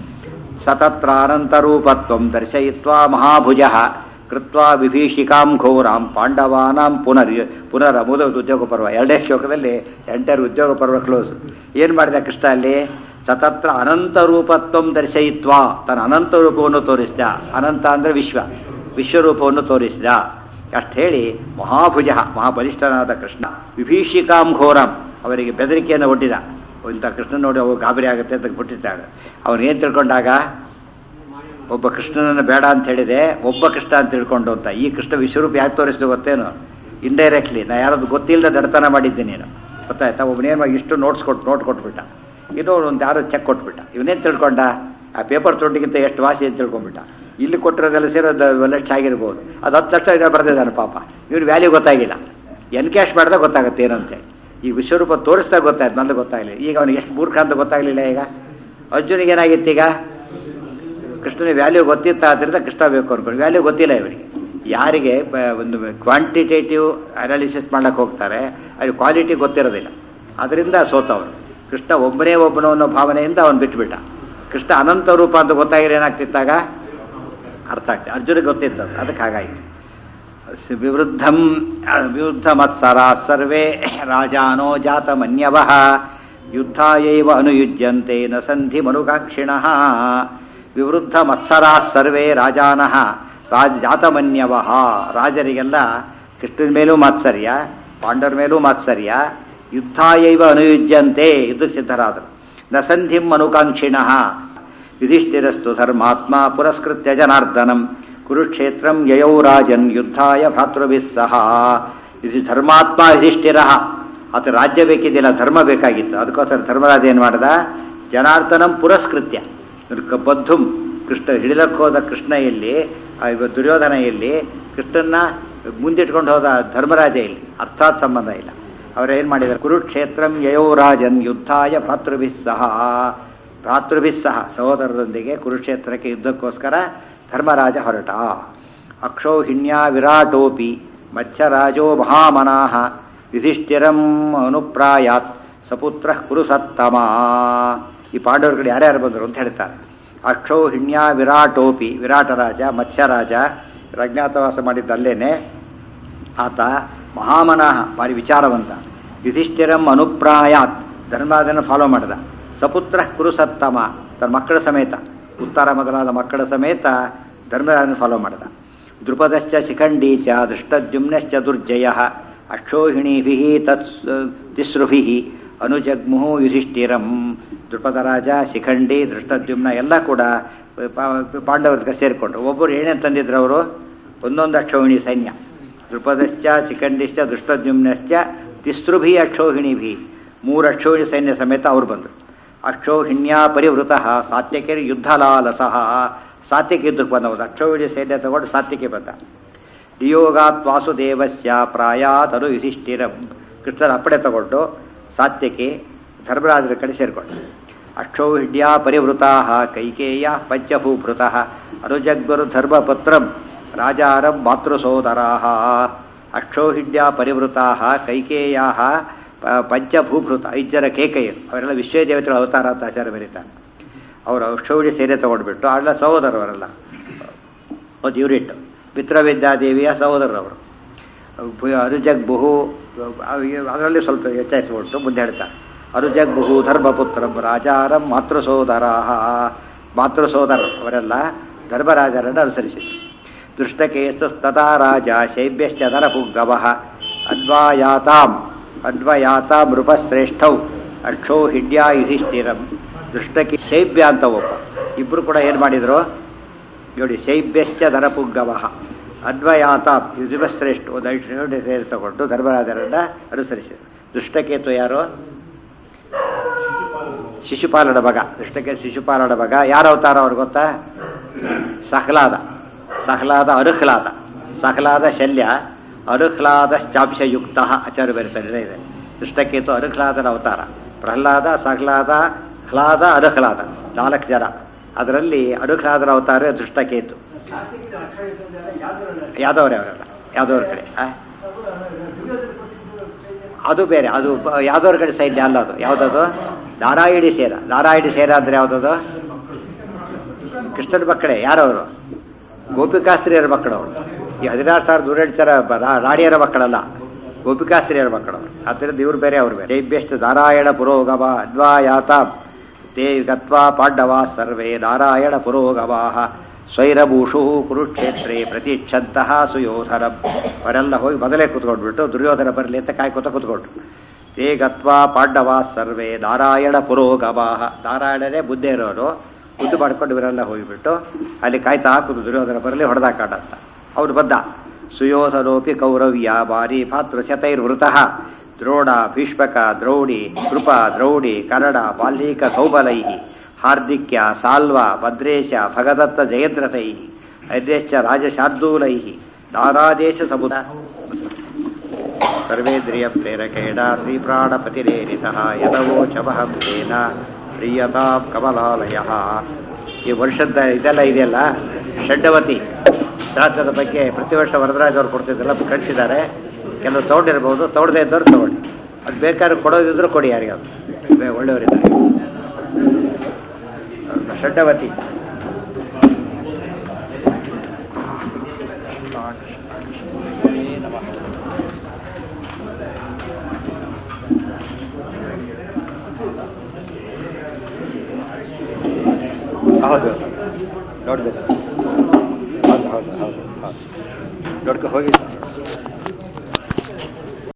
ಸತತ್ರಾನಂತರೂಪತ್ವಂ ದರ್ಶಯಿತ್ವಾ ಮಹಾಭುಜ ಕೃತ್ವಾ ವಿಭೀಷಿಕಾಂ ಘೋರಾಂ ಪಾಂಡವಾನಾಂ ಪುನರ್ ಪುನರ್ ಮುದ ಉದ್ಯೋಗ ಪರ್ವ ಎರಡೇ ಶ್ಲೋಕದಲ್ಲಿ ಎಂಟರ್ ಉದ್ಯೋಗ ಪರ್ವ ಕ್ಲೋಸ್ ಏನು ಮಾಡಿದ ಕೃಷ್ಣ ಅಲ್ಲಿ ಸತತ್ರ ಅನಂತ ರೂಪತ್ವಂ ದರ್ಶಯಿತ್ವಾ ತನ್ನ ಅನಂತ ರೂಪವನ್ನು ತೋರಿಸಿದ ಅನಂತ ಅಂದರೆ ವಿಶ್ವ ವಿಶ್ವರೂಪವನ್ನು ತೋರಿಸಿದ ಅಷ್ಟು ಹೇಳಿ ಮಹಾಭುಜ ಮಹಾಬಲಿಷ್ಠನಾದ ಕೃಷ್ಣ ವಿಭೀಷಿಕಾಂ ಘೋರಾಂ ಅವರಿಗೆ ಬೆದರಿಕೆಯನ್ನು ಒಡ್ಡಿದ ಇಂಥ ಕೃಷ್ಣ ನೋಡಿ ಅವು ಗಾಬರಿ ಆಗುತ್ತೆ ಅಂತ ಬಿಟ್ಟಿದ್ದಾಗ ಅವನು ಏನು ತಿಳ್ಕೊಂಡಾಗ ಒಬ್ಬ ಕೃಷ್ಣನನ್ನು ಬೇಡ ಅಂತ ಹೇಳಿದೆ ಒಬ್ಬ ಕೃಷ್ಣ ಅಂತ ತಿಳ್ಕೊಂಡು ಅಂತ ಈ ಕೃಷ್ಣ ವಿಶ್ವರೂಪ ಯಾಕೆ ತೋರಿಸಿದ ಗೊತ್ತೇನು ಇಂಡೈರೆಕ್ಟ್ಲಿ ನಾ ಯಾರಾದ್ರು ಗೊತ್ತಿಲ್ಲದ ದಡ್ತನ ಮಾಡಿದ್ದೆ ನೀನು ಗೊತ್ತಾಯ್ತಾ ಒಬ್ಬನೇನು ಮಾಡಿ ಇಷ್ಟು ನೋಟ್ಸ್ ಕೊಟ್ಟು ನೋಟ್ ಕೊಟ್ಬಿಟ್ಟ ಇದು ಒಂದು ಯಾರೋ ಚೆಕ್ ಕೊಟ್ಬಿಟ್ಟ ಇವನೇನು ತಿಳ್ಕೊಂಡ ಆ ಪೇಪರ್ ತೊಟ್ಟಿಗಿಂತ ಎಷ್ಟು ವಾಸಿ ಅಂತ ತಿಳ್ಕೊಂಡ್ಬಿಟ್ಟ ಇಲ್ಲಿ ಕೊಟ್ಟಿರೋದೆಲ್ಲ ಸೇರೋದು ಒಂದು ಲಕ್ಷ ಆಗಿರ್ಬೋದು ಅದು ಹತ್ತು ಲಕ್ಷ ಏನೋ ಬರೆದಿದ್ದಾನೆ ಪಾಪ ಇವ್ನು ವ್ಯಾಲ್ಯೂ ಗೊತ್ತಾಗಿಲ್ಲ ಎನ್ ಕ್ಯಾಶ್ ಮಾಡಿದಾಗ ಗೊತ್ತಾಗುತ್ತೆ ಏನಂತೇಳಿ ಈ ವಿಶ್ವರೂಪ ತೋರಿಸಿದಾಗ ಗೊತ್ತಾಯ್ತು ನಂದು ಗೊತ್ತಾಗಲಿಲ್ಲ ಈಗ ಅವನಿಗೆ ಎಷ್ಟು ಮೂರ್ಖ ಅಂತ ಗೊತ್ತಾಗಲಿಲ್ಲ ಈಗ ಅರ್ಜುನಿಗೆ ಏನಾಗಿತ್ತು ಈಗ ಕೃಷ್ಣನ ವ್ಯಾಲ್ಯೂ ಗೊತ್ತಿತ್ತ ಆದ್ದರಿಂದ ಕೃಷ್ಣ ಬೇಕು ಅನ್ಕೊಂಡು ವ್ಯಾಲ್ಯೂ ಗೊತ್ತಿಲ್ಲ ಇವರಿಗೆ ಯಾರಿಗೆ ಬ- ಒಂದು ಕ್ವಾಂಟಿಟೇಟಿವ್ ಅನಾಲಿಸಿಸ್ ಮಾಡಕ್ಕೆ ಹೋಗ್ತಾರೆ ಅವ್ರಿಗೆ ಕ್ವಾಲಿಟಿ ಗೊತ್ತಿರೋದಿಲ್ಲ ಅದರಿಂದ ಸೋತವನು ಕೃಷ್ಣ ಒಬ್ಬನೇ ಒಬ್ಬನು ಅನ್ನೋ ಭಾವನೆಯಿಂದ ಅವನು ಬಿಟ್ಬಿಟ್ಟ ಕೃಷ್ಣ ಅನಂತ ರೂಪ ಅಂತ ಗೊತ್ತಾಗಿರೋ ಏನಾಗ್ತಿತ್ತಾಗ ಅರ್ಥ ಆಗ್ತದೆ ಅರ್ಜುನಿಗೆ ಗೊತ್ತಿತ್ತು ಅದು. ಅದಕ್ಕೆ ಹಾಗಾಯಿತು ಸ- ವಿವೃದ್ಧಂ ವಿವೃದ್ಧ ಮತ್ಸರ ಸರ್ವೇ ರಾಜಾನೋ ಜಾತಮನ್ಯವ ಯುದ್ಧಾಯೈವ ಅನುಯುಜ್ಯಂತೆ ನ ಸಂಧಿ ಮನುಕಾಕ್ಷಿಣಃ ವಿವೃದ್ಧ ಮತ್ಸರಾ ಸರ್ವೇ ರಾಜಾನಃ ರಾಜ ಜಾತಮನ್ಯವ ರಾಜರಿಗೆಲ್ಲ ಕೃಷ್ಣನ ಮೇಲೂ ಮಾತ್ಸರ್ಯ ಪಾಂಡವರ ಮೇಲೂ ಮಾತ್ಸರ್ಯ ಯುದ್ಧಾಯೈವ ಅನುಯುಜ್ಯಂತೆ ಯುದ್ಧಕ್ಕೆ ಸಿದ್ಧರಾದರು ನ ಸಂಧಿಂ ಅನುಕಾಂಕ್ಷಿಣಃ ಯುಧಿಷ್ಠಿರಸ್ತು ಧರ್ಮಾತ್ಮ ಪುರಸ್ಕೃತ್ಯ ಜನಾರ್ದನಂ ಕುರುಕ್ಷೇತ್ರಂ ಯಯೌ ರಾಜನ್ ಯುದ್ಧಾಯ ಭ್ರಾತೃಭಿಃ ಸಹ ಇದು ಧರ್ಮಾತ್ಮ ಯುಧಿಷ್ಠಿರ ಆತ ರಾಜ್ಯ ಬೇಕಿದ್ದಿಲ್ಲ ಧರ್ಮ ಬೇಕಾಗಿತ್ತು ಅದಕ್ಕೋಸ್ಕರ ಧರ್ಮರಾಜ ಏನು ಮಾಡ್ದ ಜನಾರ್ದನಂ ಪುರಸ್ಕೃತ್ಯ ಇವ್ರು ಕ- ಬದ್ಧುಂ ಕೃಷ್ಣ ಹಿಡಿಲಕ್ಕೆ ಹೋದ ಕೃಷ್ಣ ಎಲ್ಲಿ ಆ ಇವ ದುರ್ಯೋಧನ ಎಲ್ಲಿ ಕೃಷ್ಣನ್ನ ಮುಂದಿಟ್ಕೊಂಡು ಹೋದ ಧರ್ಮರಾಜ ಇಲ್ಲಿ ಅರ್ಥಾತ್ ಸಂಬಂಧ ಇಲ್ಲ ಅವರೇನು ಮಾಡಿದ್ದಾರೆ ಕುರುಕ್ಷೇತ್ರಂ ಯಯೋ ರಾಜನ್ ಯುದ್ಧಾಯ ಭ್ರಾತೃಭಿಃ ಸಹ ಭ್ರಾತೃಭಿಃ ಸಹ ಸಹೋದರರೊಂದಿಗೆ ಕುರುಕ್ಷೇತ್ರಕ್ಕೆ ಯುದ್ಧಕ್ಕೋಸ್ಕರ ಧರ್ಮರಾಜ ಹೊರಟ ಅಕ್ಷೌಹಿಣ್ಯ ವಿರಾಟೋಪಿ ಮತ್ಸ್ಯರಾಜೋ ಮಹಾಮನಾಹ ಯುಧಿಷ್ಠಿರಂ ಅನುಪ್ರಾಯಾತ್ ಸಪುತ್ರ ಕುರುಸತ್ತಮ ಈ ಪಾಂಡವರ ಕಡೆ ಯಾರ್ಯಾರು ಬಂದರು ಅಂತ ಹೇಳ್ತಾರೆ ಅಕ್ಷೌಹಿಣ್ಯ ವಿರಾಟೋಪಿ ವಿರಾಟ ರಾಜ ಮತ್ಸ್ಯರಾಜ ಅಜ್ಞಾತವಾಸ ಮಾಡಿದ್ದಲ್ಲೇನೆ ಆತ ಮಹಾಮನಃ ಭಾರಿ ವಿಚಾರವಂತ ಯುಧಿಷ್ಠಿರಂ ಅನುಪ್ರಾಯಾತ್ ಧರ್ಮರಾಜನ ಫಾಲೋ ಮಾಡಿದ ಸಪುತ್ರ ಕುರುಸತ್ತಮ ತನ್ನ ಮಕ್ಕಳ ಸಮೇತ ಉತ್ತರ ಮೊದಲಾದ ಮಕ್ಕಳ ಸಮೇತ ಧರ್ಮರಾಜನ ಫಾಲೋ ಮಾಡಿದ ದೃಪದಶ್ಚ ಶಿಖಂಡೀ ಚ ದೃಷ್ಟದ್ಯುಮ್ನಶ್ಚ ದುರ್ಜಯ ಅಕ್ಷೋಹಿಣೀಭಿ ತತ್ ತಿಸ್ರುಭಿ ಅನುಜಗ್ಮುಹು ಯುಧಿಷ್ಠಿರಂ ದೃಪದ ರಾಜ ಶಿಖಂಡಿ ದೃಷ್ಟದ್ಯುಮ್ನ ಎಲ್ಲ ಕೂಡ ಪಾ- ಪಾಂಡವರಿಗೆ ಸೇರಿಕೊಂಡ್ರು ಒಬ್ಬರು ಏನೇನು ತಂದಿದ್ರು ಅವರು ಒಂದೊಂದು ಅಕ್ಷೋಹಿಣಿ ಸೈನ್ಯ ದೃಪದಶ್ಚ ಶಿಖಂಡಿಶ್ಚ ದೃಷ್ಟದ್ಯುಮ್ನಶ್ಚ ತಿಸ್ರುಭಿ ಅಕ್ಷೋಹಿಣಿಭಿ ಮೂರು ಅಕ್ಷೋಹಿಣಿ ಸೈನ್ಯ ಸಮೇತ ಅವರು ಬಂದರು ಅಕ್ಷೋಹಿಣ್ಯ ಪರಿವೃತ ಸಾತ್ಯಕೆ ಯುದ್ಧಲಾಲಸಃ ಸಾತ್ಯಕ್ಕೆ ಯುದ್ಧಕ್ಕೆ ಬಂದವರು ಅಕ್ಷೋಹಿಣಿ ಸೈನ್ಯ ತಗೊಂಡು ಸಾತ್ಯಕ್ಕೆ ಬಂದ ನಿಯೋಗಾತ್ ವಾಸುದೇವಸ್ಯ ಪ್ರಾಯಾತರು ಯುಧಿಷ್ಠಿರ ಕೃಷ್ಣನ ಅಪ್ಪಡೆ ತಗೊಂಡು ಸಾತ್ಯಕ್ಕೆ ಧರ್ಮರಾಜರ ಕಡೆ ಸೇರಿಕೊಂಡ ಅಕ್ಷೌಹಿಡ್ಯಾ ಪರಿವೃತಾ ಕೈಕೇಯ ಪಂಚಭೂಭೃತಃ ಅನುಜಗ್ಗುರು ಧರ್ಮಪತ್ರಂ ರಾಜಾರಂ ಮಾತೃಸೋದರಾ ಅಕ್ಷೌಹಿಡ್ಯಾ ಪರಿವೃತಾ ಕೈಕೇಯಾ ಪಂಚಭೂಭೃತ ಐದು ಜನ ಕೇಕೆಯರು ಅವರೆಲ್ಲ ವಿಶ್ವದೇವತೆಗಳ ಅವತಾರ ಅಂತ ಆಚಾರ ಬರೀತಾರೆ ಅವರು ಅಕ್ಷೌಹಿಡಿ ಸೇನೆ ತಗೊಂಡ್ಬಿಟ್ಟು ಅಲ್ಲ ಸಹೋದರರು ಅವರೆಲ್ಲ ಒಂದು ಯೂನಿಟ್ ಮಿತ್ರವಿದ್ಯಾದೇವಿಯ ಸಹೋದರರವರು ಅನುಜಗ್ಬಹು ಅದರಲ್ಲಿ ಸ್ವಲ್ಪ ವ್ಯತ್ಯಾಸವುಂಟು ಮುಂದೆ ಹೇಳ್ತಾರೆ ಅನುಜಗ್ಬಹು ಧರ್ಮಪುತ್ರಂ ರಾಜಾರಂ ಮಾತೃಸೋದರಾಹ ಮಾತೃಸೋದರರು ಅವರೆಲ್ಲ ಧರ್ಮರಾಜರನ್ನು ಅನುಸರಿಸಿದರು ದೃಷ್ಟಕೇಸ್ತು ತಥಾ ರಾಜ ಶೈಬ್ಯಶ್ಚ ನರಪುಗ್ಗವ ಅನ್ವಾಯಾತಾಂ ಅನ್ವಯಾತಾಂ ನೃಪಶ್ರೇಷ್ಠೌ ಅಕ್ಷೋ ಹಿಡ್ಯಾ ಯುಧಿಷ್ಠಿರಂ ದೃಷ್ಟಕಿ ಶೈಬ್ಯ ಅಂತ ಒಬ್ಬ ಇಬ್ಬರು ಕೂಡ ಏನು ಮಾಡಿದರು ನೋಡಿ ಶೈಬ್ಯಶ್ಚ ನರಪುಗ್ಗವ ಅನ್ವಯಾತ ಯುಧಿಮಶ್ರೇಷ್ಠ ಒಂದು ಐದು ಸೇರಿ ತಗೊಂಡು ಧರ್ಮರಾಜರನ್ನ ಅನುಸರಿಸಿದರು ದುಷ್ಟಕೇತು ಯಾರು ಶಿಶುಪಾಲನ ಮಗ ದುಷ್ಟಕ್ಕೆ ಶಿಶುಪಾಲನ ಮಗ ಯಾರ ಅವತಾರ ಅವ್ರು ಗೊತ್ತಾ ಸಹ್ಲಾದ ಸಹ್ಲಾದ ಅನುಹ್ಲಾದ ಸಹ್ಲಾದ ಶಲ್ಯ ಅನುಹ್ಲಾದ ಚಾಂಶಯುಕ್ತ ಆಚಾರ್ಯ ಬರೀತಾರೆ ಇದೆ ದುಷ್ಟಕೇತು ಅನುಹ್ಲಾದನ ಅವತಾರ ಪ್ರಹ್ಲಾದ ಸಹ್ಲಾದ ಹ್ಲಾದ ಅನುಹ್ಲಾದ ನಾಲ್ಕು ಜನ ಅದರಲ್ಲಿ ಅನುಹ್ಲಾದನ ಅವತಾರ ದುಷ್ಟಕೇತು ಕಾರ್ತಿಕೇಯ ಅಕ್ಷಯ ಇದ್ದಂತೆಲ್ಲ ಯಾವ್ದು ಯಾದವರೇ ಅವರೆಲ್ಲ ಯಾದವ್ರ ಕಡೆ ಆ? ಅದು ಬೇರೆ ಅದು ಬ- ಯಾದವ್ರ ಕಡೆ ಸೈನ್ಯ ಅಲ್ಲ ಅದು ಯಾವುದದು ನಾರಾಯಣಿ ಸೇನ ನಾರಾಯಣಿ ಸೇನ ಅಂದ್ರೆ ಯಾವುದದು ಕೃಷ್ಣನ ಮಕ್ಕಳೇ ಯಾರವರು ಗೋಪಿಕಾಸ್ತ್ರೀಯರ ಮಕ್ಕಳು ಅವರು ಈ ಹದಿನಾರು ಸಾವಿರ ನೂರೆಂಟು ಸಾವಿರ ಬ- ರಾ- ರಾಣಿಯರ ಮಕ್ಕಳಲ್ಲ ಗೋಪಿಕಾಸ್ತ್ರೀಯರ ಮಕ್ಕಳು ಅವರು ಆದ್ದರಿಂದ ಇವ್ರು ಬೇರೆ ಅವ್ರು ಬೇರೆ ಜೈಭ್ಯಸ್ತು ನಾರಾಯಣ ಪುರೋಗಮ ಅನ್ವಾಯಾತ ತೇ ಗತ್ವಾ ಪಾಂಡವಾ ಸರ್ವೇ ನಾರಾಯಣ ಪುರೋಗಮಾ ಸ್ವೈರಭೂಷು ಕುರುಕ್ಷೇತ್ರೇ ಪ್ರತೀಕ್ಷಂತಹ ಸುಯೋಧನಂ ಅವರೆಲ್ಲ ಹೋಗಿ ಮೊದಲೇ ಕೂತ್ಕೊಂಡ್ಬಿಟ್ಟು ದುರ್ಯೋಧನ ಬರಲಿ ಅಂತ ಕಾಯ್ಕೊತ ಕೂತ್ಕೊಂಡ್ರು ತೇ ಗತ್ವಾ ಪಾಂಡವಾ ಸರ್ವೇ ನಾರಾಯಣ ಪುರೋಗಮಾ ನಾರಾಯಣನೇ ಬುದ್ಧಿ ಇರೋರು ಮುದ್ದು ಮಾಡ್ಕೊಂಡು ಇವರೆಲ್ಲ ಹೋಗಿಬಿಟ್ಟು ಅಲ್ಲಿ ಕಾಯ್ತಾ ಹಾಕುದು ದುರ್ಯೋಧನ ಬರಲಿ ಹೊಡೆದಾಕಾಡಂತ ಅವ್ರು ಬಂದ ಸುಯೋಧನೋಪಿ ಕೌರವ್ಯ ಬಾರಿ ಪಾತ್ರ ಶತೈರ್ವೃತಃ ದ್ರೋಣ ಭೀಷ್ಮಕ ದ್ರೌಡಿ ಕೃಪ ದ್ರೌಡಿ ಕನ್ನಡ ಬಾಲ್ಮೀಕ ಸೌಬಲೈ ಹಾರ್ದಿಕ್ಯ ಸಾಲ್ವ ಭದ್ರೇಶ ಭಗದತ್ತ ಜಯದ್ರಥೈ ಐದೇಶ್ಚ ರಾಜಶಾರ್ದೂಲೈ ನಾನಾದೇಶ ಸಮುದ ಸರ್ವೇಂದ್ರಿಯ ಪ್ರೇರಕೇಣ ಶ್ರೀಪ್ರಾಣಪತಿರೇರಿತ ಯದವೋಚಮಹಂ ತೇನ ಪ್ರಿಯತಾಂ ಕಮಲಾಲಯ ಈ ವರ್ಷದ ಇದೆಲ್ಲ ಇದೆಯಲ್ಲ ಷಡ್ಡವತಿ ಶ್ರಾದ್ದದ ಬಗ್ಗೆ ಪ್ರತಿ ವರ್ಷ ವರದರಾಜ್ ಅವರು ಕೊಡ್ತಿದ್ದೆಲ್ಲ ಕಳಿಸಿದ್ದಾರೆ ಕೆಲವು ತಗೊಂಡಿರ್ಬೋದು ತಗೊಳ್ಳದೇ ಇದ್ದವ್ರು ತಗೊಳ್ಳಿ ಅದು ಬೇಕಾದ್ರೆ ಕೊಡೋದಿದ್ರು ಕೊಡಿ ಯಾರಿಗಾದ್ರು ಬೇ- ಒಳ್ಳೆಯವರಿದ್ದಾರೆ ಷಡ್ಡವತಿ ಹೌದು ನೋಡ್ಬೇಕು ಹೌದು ಹೌದು ಹೌದು ಹೌದು ನೋಡ್ಕೊ ಹೋಗಿ